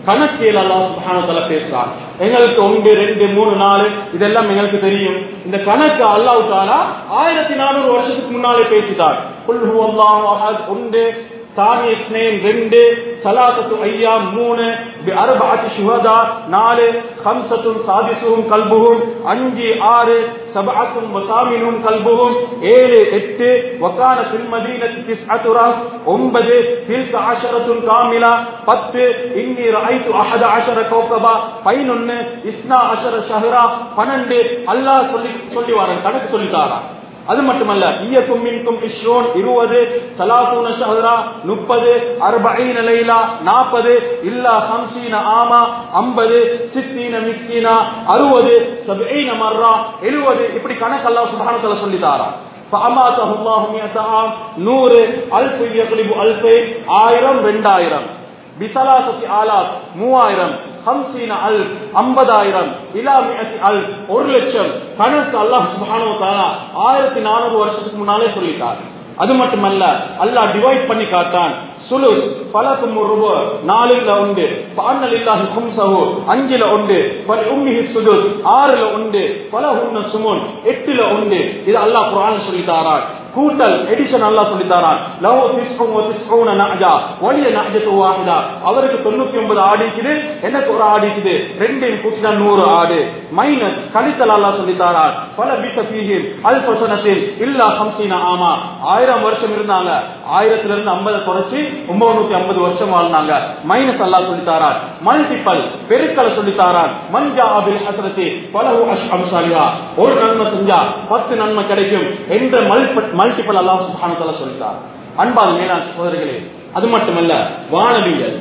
கணக்கியல் அல்லாஹ் சுப்ஹானஹு வ தஆலா பேசுறான் எங்களுக்கு ஒன்று ரெண்டு மூணு நாலு இதெல்லாம் எங்களுக்கு தெரியும் இந்த கணக்கு அல்லாஹ் தாலா ஆயிரத்தி நானூறு வருஷத்துக்கு முன்னாலே பேசிட்டார் குல் ஹுவல்லாஹு அஹத் ஒன்று தானி இஸ்னேன் ரெண்டு சலாசத்து ஐயாம் மூணு அறுபத்தி சுகதா நாலு ஹம்சத்தும் சாதிசும் கல்புகும் அஞ்சு ஆறு சபஅத்தும் வசாமினும் கல்புகும் ஏழு எட்டு வக்கான ஃபில் மதீனத்தி திஸ்அத்துரா ஒன்பது தில்க அஷரத்துன் காமிலா பத்து இன்னி ரஐத்து அஹத அஷர கௌகபா பதினொன்னு இஸ்னா அஷர ஷஹரா பன்னெண்டு அல்லாஹ் சொல்லி சொல்லி வரேன் கணக்கு சொல்லித்தாரா அது மட்டுமல்ல ஈயக்கும் மின்கும் இஸ்ரோன் இருபது சலாசூன ஷஹரா முப்பது அர்பஈன லைலா நாற்பது இல்லா ஹம்சீன ஆமா ஐம்பது சித்தீன மிஸ்கீனா அறுபது சபீன மர்ரா எழுபது இப்படி கணக்கு அல்லாஹ் சுப்ஹானஹு சொல்லி தாரா فأماته الله مئة عام நூறு அல்ஃப் يغلب அல்ஃபைன் ஆயிரம் ரெண்டாயிரம் பிசலாசத்தி ஆலாப் மூவாயிரம் ஹம்சீன அல் ஐம்பதாயிரம் இலா மியத்தி அல் ஒரு லட்சம் கணக்கு அல்லாஹ் சுப்ஹானஹு தஆலா ஆயிரத்தி நானூறு வருஷத்துக்கு முன்னாலே சொல்லிட்டார் அது மட்டுமல்ல அல்லாஹ் டிவைட் பண்ணி காட்டான் சுலுஸ் பலக்கும் ரூப நாலுல உண்டு பான்னல் இல்லாஹி கும்சஹு அஞ்சுல உண்டு பல் உம்மிஹி சுதுஸ் ஆறுல உண்டு பல ஹுன்ன சுமுன் எட்டுல உண்டு இது அல்லாஹ் குர்ஆன் சொல்லி தாரான் கூட்டல் எடிஷன் அல்லாஹ் சொல்லி தாரான் லவ் திஸ்கும் வ திஸ்ஊன நஅஜா வலிய நஅஜத்து வாஹிதா அவருக்கு 99 ஆடு இருக்குது எனக்கு ஒரு ஆடு இருக்குது ரெண்டையும் கூட்டினா 100 ஆடு மைனஸ் கழித்தல் அல்லாஹ் சொல்லி தாரான் பல பிஸ ஃபீஹிம் அல்ஃப சனத்தின் இல்லா 50 ஆமா ஆயிரம் வருஷம் இருந்தாங்க ஆயிரத்துல இருந்து 50 குறைச்சி 950 வருஷம் வாழ்ந்தாங்க மைனஸ் அல்லாஹ் சொல்லி தாரான் மல்டிபிள் பெருக்கலை சொல்லி தாரான் மஞ்சா அபில் ஹசரத்தி பலஹு அஷ் அம்சாலியா ஒரு நன்மை செஞ்சா பத்து நன்மை கிடைக்கும் என்ற மல்டிபிள் அல்லாஹ் சுப்ஹானஹு வ தஆலா சொல்லிட்டார் அன்பான மேலாண் சகோதரர்களே அது மட்டுமல்ல வானவியல்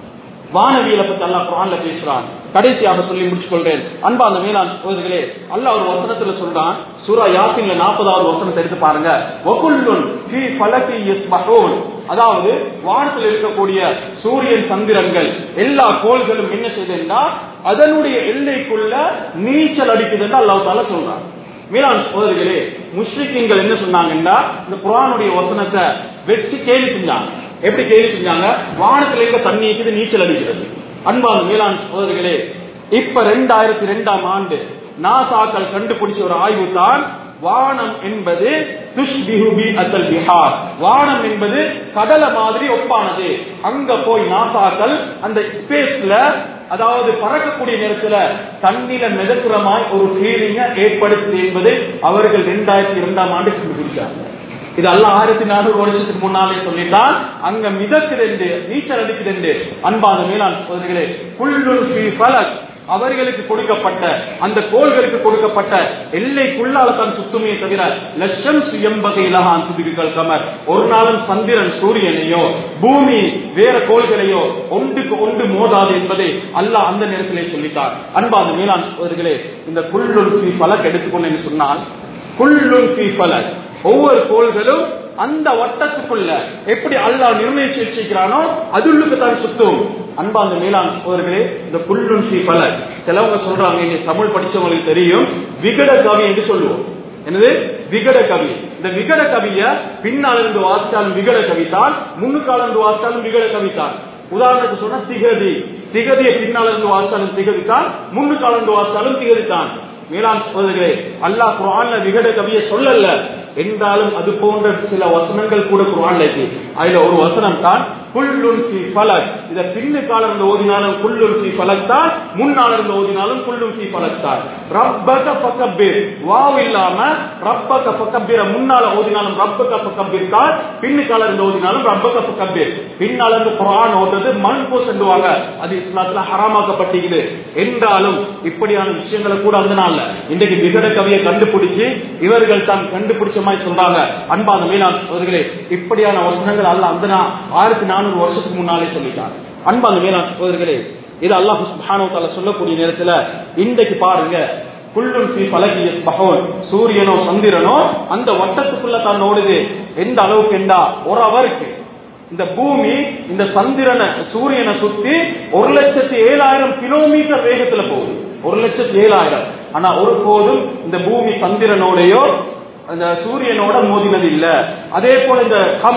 வானவியலை பத்தி அல்லாஹ் குர்ஆன்ல பேசுறான் கடைசியாக சொல்லி முடிச்சு கொள்றேன் அன்பா அந்த மேலாண் சகோதரர்களே அல்லாஹ் ஒரு வசனத்துல சொல்றான் சூரா யாசின்ல 40வது வசனத்தை எடுத்து பாருங்க வகுல்லுன் ஃபீ ஃபலகி யஸ்பஹூன் அதாவது வானத்தில் இருக்கக்கூடிய சூரியன் சந்திரன்கள் எல்லா கோள்களும் என்ன செய்தா அதனுடைய எல்லைக்குள்ள நீச்சல் அடிக்குதுன்னு அல்லாஹ் தாலா சொல்றான் மீரான் சோதரிகளே முஸ்லிம்கள் என்ன சொன்னாங்கன்னா இந்த குரானுடைய வசனத்தை வச்சு கேள்வி செஞ்சாங்க எப்படி கேள்வி செஞ்சாங்க வானத்துல இருக்க தண்ணி இருக்குது நீச்சல் அடிக்கிறது அன்பான மீளான் சோதரிகளே இப்ப ரெண்டாயிரத்தி ரெண்டாம் ஆண்டு நாசாக்கள் கண்டுபிடிச்ச ஒரு ஆய்வு தான் வானம் என்பது துஷ்பிஹு பி அத்தல் பிஹார் வானம் என்பது கடலை மாதிரி ஒப்பானது அங்க போய் நாசாக்கள் அந்த ஸ்பேஸ்ல அதாவது பறக்கக்கூடிய நேரத்துல தண்ணில மிதக்குறமாய் ஒரு ஃபீலிங்க ஏற்படுத்து என்பது அவர்கள் இரண்டாயிரத்தி இரண்டாம் ஆண்டு கண்டுபிடிச்சாங்க இது அல்ல ஆயிரத்தி நானூறு வருஷத்துக்கு முன்னாலே சொல்லிட்டால் அங்க மிதக்குது நீச்சல் அடிக்குது அன்பான மேலாண் சோதரிகளே புல்லுல் ஃபீ ஃபலக் அவர்களுக்கு கொடுக்கப்பட்ட அந்த கோள்களுக்கு கொடுக்கப்பட்ட எல்லைக்குள்ளால தான் சுத்துமே தவிர லட்சம் சுயம்பகை இலகான் துதிகள் கமர் ஒரு நாளும் சந்திரன் சூரியனையோ பூமி வேற கோள்களையோ ஒன்றுக்கு ஒன்று மோதாது என்பதை அல்லாஹ் அந்த நேரத்திலே சொல்லிட்டார் அன்பான மேலாண் சோதரிகளே இந்த குள்ளுல் ஃபீ ஃபலக் எடுத்துக்கொண்டு சொன்னால் குள்ளுல் ஃபீ ஃபலக் ஒவ்வொரு கோள்களும் அந்த வட்டத்துக்குள்ள எப்படி அல்லாஹ் நிர்ணயிச்சு வச்சிருக்கிறானோ அதுள்ளுக்கு தான் சுத்தும் அன்பா அந்த மேலாண் சோதர்களே இந்த புல்லுன் ஸ்ரீ பல சிலவங்க சொல்றாங்க இங்க தமிழ் படிச்சவங்களுக்கு தெரியும் விகட கவி என்று சொல்லுவோம் என்னது விகட கவி இந்த விகட கவிய பின்னால் இருந்து வாசித்தாலும் விகட கவிதான் முன்னுக்கால இருந்து வாசித்தாலும் விகட கவிதான் உதாரணத்துக்கு சொன்னா திகதி திகதியை பின்னால் இருந்து வாசித்தாலும் திகதித்தான் முன்னுக்கால இருந்து வாசித்தாலும் திகதித்தான் மேலாண் சோதர்களே அல்லாஹ் குரான்ல விகட கவிய சொல்லல என்றாலும் அது போன்ற சில வசனங்கள் கூட குரான்ல இருக்கு அதுல ஒரு வசனம் தான் குல்லுன் ஃபி ஃபலக் இத பின்னு காலம் இருந்து ஓதினாலும் குல்லுன் ஃபி ஃபலக் தான் முன்னால இருந்து ஓதினாலும் குல்லுன் ஃபி ஃபலக் தான் ரப்பக ஃபக்கபிர் வாவ் இல்லாம ரப்பக ஃபக்கபிர முன்னால ஓதினாலும் ரப்பக ஃபக்கபிர் தான் பின்னு காலம் இருந்து ஓதினாலும் ரப்பக ஃபக்கபிர் பின்னால இருந்து குர்ஆன் ஓதுறது மண் பூசண்டுவாங்க அது இஸ்லாத்துல ஹராமாக்கப்பட்டிருக்குது என்றாலும் இப்படியான விஷயங்களை கூட அந்த நாள்ல இன்றைக்கு விகட கவியை கண்டுபிடிச்சு இவர்கள் தான் கண்டுபிடிச்ச மாதிரி சொல்றாங்க அன்பான மீனான் சோதர்களே இப்படியான வசனங்கள் அல்ல அந்த நா- ஆயிரத்தி நானூறு வருஷத்துக்கு முன்னாலே சொல்லிட்டாங்க அன்பான மீனான் சோதர்களே இது அல்லாஹ் சுப்ஹானஹு வ தஆலா சொல்லக்கூடிய நேரத்துல இன்றைக்கு பாருங்க குள்ளுன் ஃபீ ஃபலகி யஸ்பஹூன் சூரியனோ சந்திரனோ அந்த வட்டத்துக்குள்ள தான் ஓடுது எந்த அளவுக்கு என்றா ஒரு அவருக்கு இந்த பூமி இந்த சந்திரனை சூரியனை சுத்தி ஒரு லட்சத்தி ஏழாயிரம் கிலோமீட்டர் வேகத்துல போகுது ஒரு லட்சத்தி ஏழாயிரம் ஆனா ஒரு போதும் இந்த பூமி சந்திரனோடையோ அந்த சூரியனோட மோதினது இல்ல அதே போல இந்த கமர்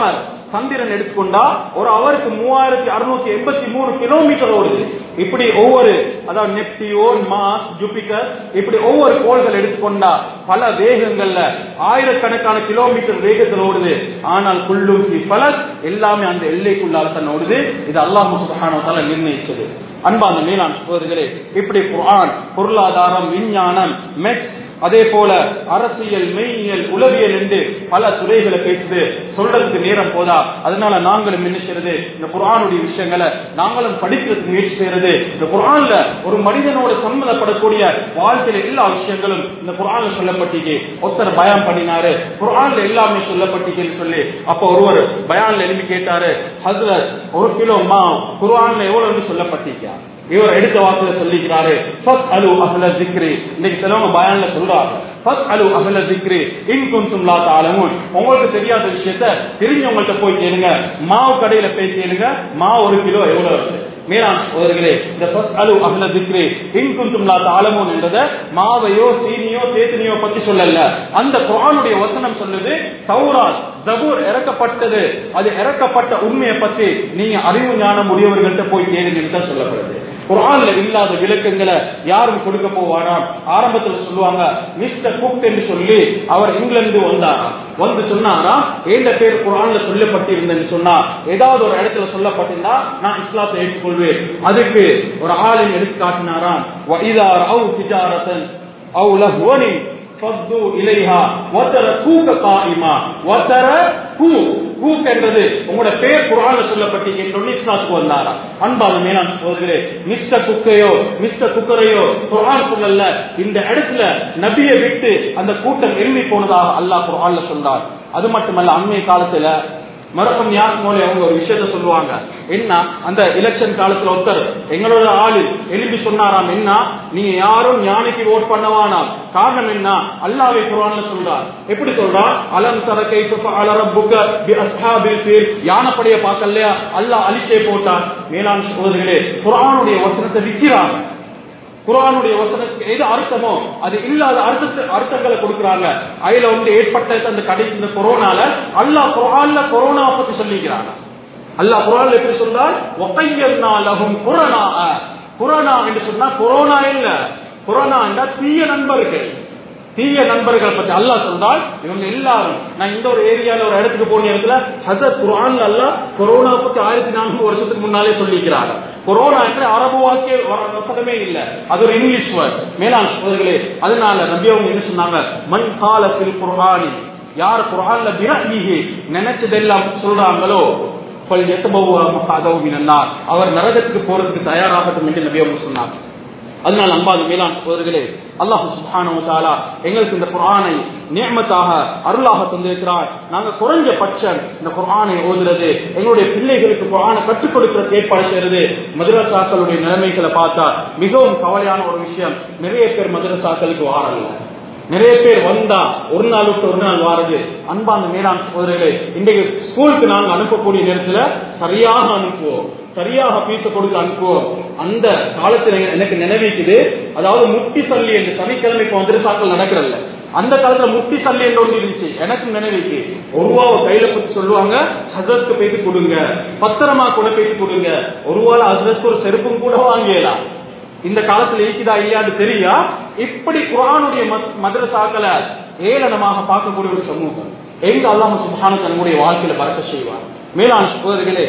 சந்திரன் எடுத்துக்கொண்டா ஒரு அவருக்கு மூவாயிரத்தி அறுநூத்தி எண்பத்தி மூணு கிலோமீட்டர் ஓடுது இப்படி ஒவ்வொரு அதாவது நெப்டியோன் மாஸ் ஜூபிட்டர் இப்படி ஒவ்வொரு கோள்கள் எடுத்துக்கொண்டா பல வேகங்கள்ல ஆயிரக்கணக்கான கிலோமீட்டர் வேகத்தில் ஓடுது ஆனால் குள்ளும் பலஸ் எல்லாமே அந்த எல்லைக்குள்ளால தான் ஓடுது இது அல்லாஹ் சுபஹானஹு நிர்ணயிச்சது அன்பான மேலாண் சோதர்களே இப்படி குர்ஆன் பொருளாதாரம் விஞ்ஞானம் மெட்ஸ் அதே போல அரசியல் மெய்யியல் உளவியல் என்று பல துறைகளை பேசுது சொல்றதுக்கு நேரம் போதா அதனால நாங்களும் என்ன செய்யறது இந்த குரானுடைய விஷயங்களை நாங்களும் படிக்கிறதுக்கு முயற்சி செய்யறது இந்த குரான்ல ஒரு மனிதனோட சம்மந்தப்படக்கூடிய வாழ்க்கையில எல்லா விஷயங்களும் இந்த குரான்ல சொல்லப்பட்டீங்க ஒருத்தர் பயம் பண்ணினாரு குரான்ல எல்லாமே சொல்லப்பட்டீங்கன்னு சொல்லி அப்ப ஒருவர் பயான்ல எழுப்பி கேட்டாரு ஹசரத் ஒரு கிலோ மா குரான்ல எவ்வளவு சொல்லப்பட்டீங்க இவர் எடுத்த வாக்குல சொல்லிக்கிறாரு ஃபஸ் அலு அஹ்ல திக்ரி இன்னைக்கு சிலவங்க பயான்ல சொல்றாங்க ஃபஸ் அலு அஹ்ல திக்ரி இன் குன்தும் லா தஅலமூன் உங்களுக்கு தெரியாத விஷயத்த தெரிஞ்சவங்கள்ட்ட போய் கேளுங்க மாவு கடையில போய் கேளுங்க மாவு ஒரு கிலோ எவ்வளவு இருக்கு மேலாண் சோதர்களே இந்த ஃபஸ் அலு அஹ்ல திக்ரி இன் குன்தும் லா தஅலமூன் என்றத மாவையோ சீனியோ தேத்தினியோ பத்தி சொல்லல அந்த குர்ஆனுடைய வசனம் சொல்லுது தௌராத் ஜபூர் இறக்கப்பட்டது அது இறக்கப்பட்ட உண்மையை பத்தி நீங்க அறிவு ஞானம் உடையவர்கள்ட்ட போய் கேளுங்கன்னு தான் சொல்லப்படுது குரான்ல இல்லாத விளக்கங்களை யாரும் கொடுக்க போவாராம் ஆரம்பத்துல சொல்லுவாங்க மிஸ்டர் குக் என்று சொல்லி அவர் இங்கிலாந்து வந்தாராம் வந்து சொன்னாராம் ஏந்த பேர் குரான்ல சொல்லப்பட்டிருந்தேன்னு சொன்னா ஏதாவது ஒரு இடத்துல சொல்லப்பட்டிருந்தா நான் இஸ்லாத்தை ஏற்றுக்கொள்வேன் அதுக்கு ஒரு ஆளின் எடுத்து காட்டினாராம் வைதார் அவு திஜாரத்தன் அவு லஹ்வனி ஃபத்து இலைஹா வதர கூக காயிமா வதர கூ கூக் என்றது உங்களோட பேர் குரான்ல சொல்லப்பட்டீங்க சொல்லி இஸ்லாத்துக்கு வந்தாரா அன்பான மேலாண் சோதரே மிஸ்டர் குக்கையோ மிஸ்டர் குக்கரையோ குரான் சொல்லல இந்த இடத்துல நபியை விட்டு அந்த கூட்டம் எழுப்பி போனதாக அல்லாஹ் குரான்ல சொன்னார் அது மட்டுமல்ல அண்மைய காலத்துல மரப்பம் யார் மூலம் அவங்க ஒரு விஷயத்த சொல்லுவாங்க என்ன அந்த எலெக்ஷன் காலத்துல ஒருத்தர் எங்களோட ஆளு எழுப்பி சொன்னாராம் என்ன நீங்க யாரும் ஞானிக்கு ஓட் பண்ணவானாம் காரணம் என்ன அல்லாவை குரான்ல சொல்றார் எப்படி சொல்றா அலம் தர கைஃப அலரப்புக்க பி அஸ்ஹாபில் ஃபீல் யானப்படைய பார்க்கலையா அல்லாஹ் அலிச்சே போட்டார் மேலாண் சகோதரர்களே குரானுடைய வசனத்தை விக்கிறாங்க குரானுடைய வசனத்துக்கு எது அர்த்தமோ அது இல்லாத அர்த்தத்தை அர்த்தங்களை கொடுக்குறாங்க அதுல வந்து ஏற்பட்ட அந்த கடை இந்த கொரோனால அல்லாஹ் குரான்ல கொரோனா பத்தி சொல்லிக்கிறாங்க அல்லாஹ் குரான்ல எப்படி சொல்றார் ஒக்கையன்னா லகும் குரோனா குரோனா என்று சொன்னா கொரோனா இல்ல கொரோனா என்றால் தீய நண்பர்கள் தீய நண்பர்கள் பத்தி அல்லாஹ் சொல்றால் இவங்க எல்லாரும் நான் இந்த ஒரு ஏரியால ஒரு இடத்துக்கு போன இடத்துல ஹசத் குரான் அல்லாஹ் கொரோனா பத்தி ஆயிரத்தி நானூறு வருஷத்துக்கு முன்னாலே சொல்லிக்கிறாங்க கொரோனா என்ற அரபு வாக்கிய வசனமே இல்ல அது ஒரு இங்கிலீஷ் வேர்ட் மேலாண் சோதர்களே அதனால நபி அவங்க என்ன சொன்னாங்க மண் காலத்தில் குர்ஆனி யார் குர்ஆன்ல பிரஹ்மிஹி நினைச்சதெல்லாம் சொல்றாங்களோ பல் எத்தபவ மகாதவ மினன்னார் அவர் நரகத்துக்கு போறதுக்கு தயாராகட்டும் என்று நபி அவங்க சொன்னாங்க அதனால் அன்பாது மேலாண் சோதர்களே அல்லாஹு சுப்ஹானஹு தஆலா எங்களுக்கு இந்த குர்ஆனை நியமத்தாக அருளாக தந்திருக்கிறார் நாங்க குறைஞ்ச பட்சம் இந்த குர்ஆனை ஓதுறது எங்களுடைய பிள்ளைகளுக்கு குர்ஆனை கற்றுக் கொடுக்கிற ஏற்பாடு செய்யறது மதரசாக்களுடைய நிலைமைகளை பார்த்தா மிகவும் கவலையான ஒரு விஷயம் நிறைய பேர் மதரசாக்களுக்கு வாரல்ல நிறைய பேர் வந்தா ஒரு நாள் விட்டு ஒரு நாள் வாரது அன்பான மேலாண் சகோதரர்களே இன்றைக்கு ஸ்கூலுக்கு நாங்க அனுப்பக்கூடிய நேரத்துல சரியாக அனுப்புவோம் சரியாக பீச கொடுத்து அனுப்புவோம் அந்த காலத்துல எனக்கு நினைவிக்குது அதாவது முட்டி சல்லி என்று சனிக்கிழமை இப்போ மதரசாக்கள் நடக்கிறல்ல அந்த காலத்துல முட்டி சல்லி என்று ஒன்று இருந்துச்சு எனக்கு நினைவுக்கு ஒரு ரூபாவை கையில பத்தி சொல்லுவாங்க ஹசரத்துக்கு போயிட்டு கொடுங்க பத்திரமா கூட போயிட்டு கொடுங்க ஒரு ரூபால ஹசரத்துக்கு ஒரு செருப்பும் கூட வாங்கிடலாம் இந்த காலத்துல இருக்குதா இல்லையான்னு தெரியா இப்படி குரானுடைய மதரசாக்களை ஏளனமாக பார்க்கக்கூடிய ஒரு சமூகம் எங்க அல்லாஹ் சுபான தன்னுடைய வாழ்க்கையில பறக்க செய்வார் மேலான சகோதரிகளே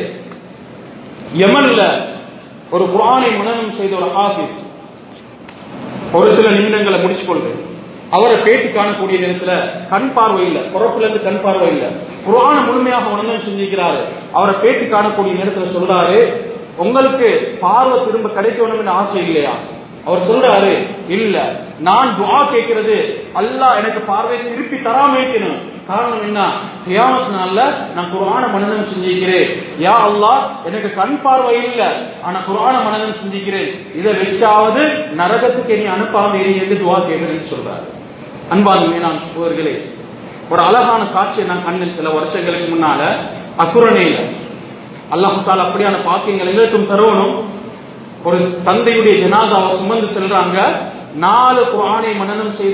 யமன்ல ஒரு குரானை மனநம் செய்த ஒரு ஹாஃபிஸ் ஒரு சில நிமிடங்களை முடிச்சு கொள்றேன் அவரை பேட்டி காணக்கூடிய நேரத்துல கண் பார்வை இல்ல பிறப்புல இருந்து கண் பார்வை இல்ல குரான முழுமையாக உணர்ந்து செஞ்சிருக்கிறாரு அவரை பேட்டி காணக்கூடிய நேரத்துல சொல்றாரு உங்களுக்கு பார்வை திரும்ப கிடைக்கணும்னு ஆசை இல்லையா அவர் சொல்றாரு இல்ல நான் துவா கேட்கிறது அல்லாஹ் எனக்கு பார்வையை திருப்பி தராம இருக்கணும் காரணம் என்ன தியானத்து நாள்ல நான் குரான மனநம் செஞ்சிருக்கிறேன் யா அல்லாஹ் எனக்கு கண் பார்வை இல்ல ஆனா குரான மனநம் செஞ்சிருக்கிறேன் இதை வச்சாவது நரகத்துக்கு நீ அனுப்பாம என்று துவா கேட்கிறேன்னு சொல்றாரு அன்பான மீனான் சோர்களே ஒரு அழகான காட்சியை நான் கண்ணில் சில வருஷங்களுக்கு முன்னால அக்குரணையில அல்லாஹு தாலா அப்படியான பாக்கியங்கள் எங்களுக்கும் தருவனும் ஒரு தந்தையுடைய ஜனாதாவை சுமந்து செல்றாங்க நாலு குரானை மனநம் செய்த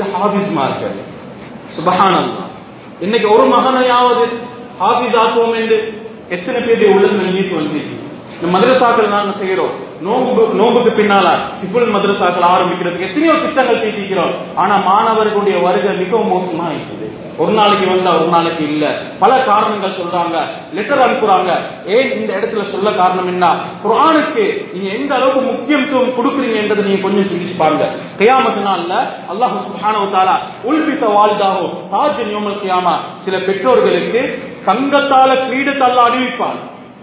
ஹாபிஸ்மார்கள் சுபஹானல்லா இன்னைக்கு ஒரு மகனையாவது ஹாபிஸ் ஆக்குவோம் என்று எத்தனை பேருடைய உள்ளங்கள் நீட்டு வந்துச்சு இந்த மதரசாக்கள் நாங்க செய்யறோம் நோம்பு நோம்புக்கு பின்னால இப்பொழுது மதரசாக்கள் ஆரம்பிக்கிறதுக்கு எத்தனையோ திட்டங்கள் தீட்டிக்கிறோம் ஆனா மாணவர்களுடைய வருகை மிகவும் மோசமா இருக்குது ஒரு நாளைக்கு வந்தா ஒரு நாளைக்கு இல்ல பல காரணங்கள் சொல்றாங்க லெட்டர் அனுப்புறாங்க ஏன் இந்த இடத்துல சொல்ல காரணம் என்ன குரானுக்கு நீங்க எந்த அளவுக்கு முக்கியத்துவம் கொடுக்குறீங்க என்றதை நீங்க கொஞ்சம் சிந்திச்சு பாருங்க கியாமத்து நாள்ல அல்லாஹ் சுப்ஹானஹு தஆலா உல்பித்த வாலிதாஹு தாஜ் யௌமல் கியாமா சில பெற்றோர்களுக்கு தங்கத்தால கிரீடத்தால அணிவிப்பான்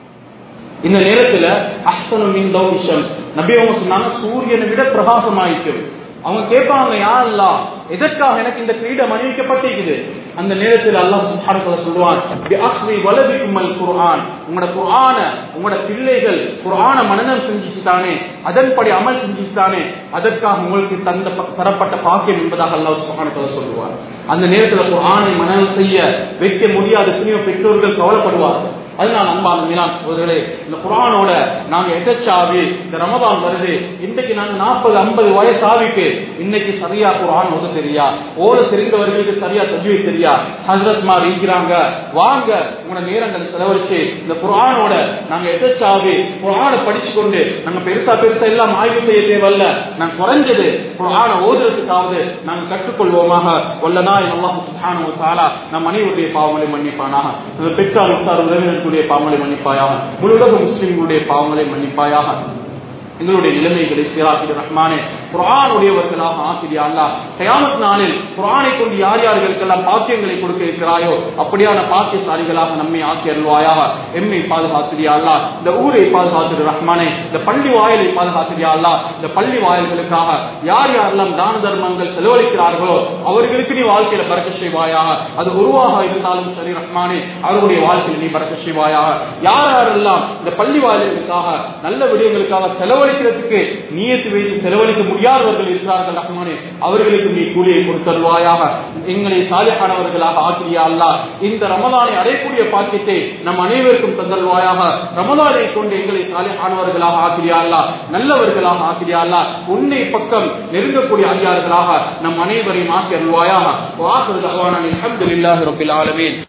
இந்த நேரத்துல அஹ்சனு மின் தௌஷம் நபி அவங்க சொன்னாங்க சூரியனை விட பிரகாசமாயிக்கும் அவங்க கேட்பாங்க யா அல்லாஹ் எதற்காக எனக்கு இந்த கிரீடம் அணிவிக்கப்பட்டிருக்குது அந்த நேரத்தில் அல்லாஹ் சுப்ஹானஹு சொல்லுவான் பி அஸ்மி வலதிக்குமல் குர்ஆன் உங்களோட குர்ஆன உங்களோட பிள்ளைகள் குர்ஆன மனனம் செஞ்சுச்சு தானே அதன்படி அமல் செஞ்சுச்சு தானே அதற்காக உங்களுக்கு தந்த தரப்பட்ட பாக்கியம் என்பதாக அல்லாஹ் சுப்ஹானஹு சொல்லுவார் அந்த நேரத்தில் குர்ஆனை மனனம் செய்ய வைக்க முடியாத எத்தனையோ பெற்றோர்கள் கவலைப்படுவார்கள் அதனால அன்பான மீனான் சகோதரர்களே இந்த குரானோட நாங்க எதச்சாவி இந்த ரமதான் வருது இன்னைக்கு நாங்க நாற்பது ஐம்பது வயசு ஆவிக்கு இன்னைக்கு சரியா குரான் ஓத தெரியா ஓத தெரிந்தவர்களுக்கு சரியா தஜ்வி தெரியா ஹசரத் மார் இருக்கிறாங்க வாங்க உங்களோட நேரங்கள் செலவழிச்சு இந்த குரானோட நாங்க எதச்சாவி குரானை படிச்சு கொண்டு நாங்க பெருசா பெருசா எல்லாம் ஆய்வு செய்ய தேவையில்ல நாங்க குறைஞ்சது குரானை ஓதுறதுக்காவது நாங்க கற்றுக்கொள்வோமாக வல்லனா அல்லாஹ் சுப்ஹானஹு வ தஆலா நம் அனைவருடைய பாவங்களை மன்னிப்பானாக இந்த பெற்றார் உற்றார் உறவினர்களுடைய பாவங்களை மன்னிப்பாயாக முழு உலக முஸ்லிம்களுடைய பாவங்களை மன்னிப்பாயாக எங்களுடைய நிலைமைகளை சீராக்கிட ரஹ்மானே குரானுடையவர்களாக ஆக்கிறியா அல்லா கயாமத் நாளில் குரானை கொண்டு யார் யார்களுக்கெல்லாம் பாக்கியங்களை கொடுக்க இருக்கிறாயோ அப்படியான பாக்கியசாலிகளாக நம்மை ஆக்கி அருள்வாயாக எம்மை பாதுகாத்திரியா அல்லா இந்த ஊரை பாதுகாத்திரு ரஹ்மானே இந்த பள்ளி வாயிலை பாதுகாத்திரியா அல்லா இந்த பள்ளி வாயில்களுக்காக யார் யாரெல்லாம் தான தர்மங்கள் செலவழிக்கிறார்களோ அவர்களுக்கு நீ வாழ்க்கையில பறக்க செய்வாயாக அது உருவாக இருந்தாலும் சரி ரஹ்மானே அவர்களுடைய வாழ்க்கையில் நீ பறக்க செய்வாயாக யார் யாரெல்லாம் இந்த பள்ளி வாயில்களுக்காக நல்ல விடயங்களுக்காக செலவழிக்கிறதுக்கு நீயத்து வைத்து செலவழிக்க முடியாதவர்கள் இருக்கிறார்கள் ரஹ்மானே அவர்களுக்கு நீ கூலியை கொடுத்தருவாயாக எங்களை சாலியானவர்களாக ஆக்கிரியா அல்லா இந்த ரமலானை அடையக்கூடிய பாக்கியத்தை நம் அனைவருக்கும் தந்தல்வாயாக ரமலானை கொண்டு எங்களை சாலியானவர்களாக ஆக்கிரியா அல்லா நல்லவர்களாக ஆக்கிரியா அல்லா உன்னை பக்கம் நெருங்கக்கூடிய அதிகாரிகளாக நம் அனைவரையும் ஆக்கி அருள்வாயாக வாசல் அல்ஹம்துலில்லாஹி ரப்பில் ஆலமீன்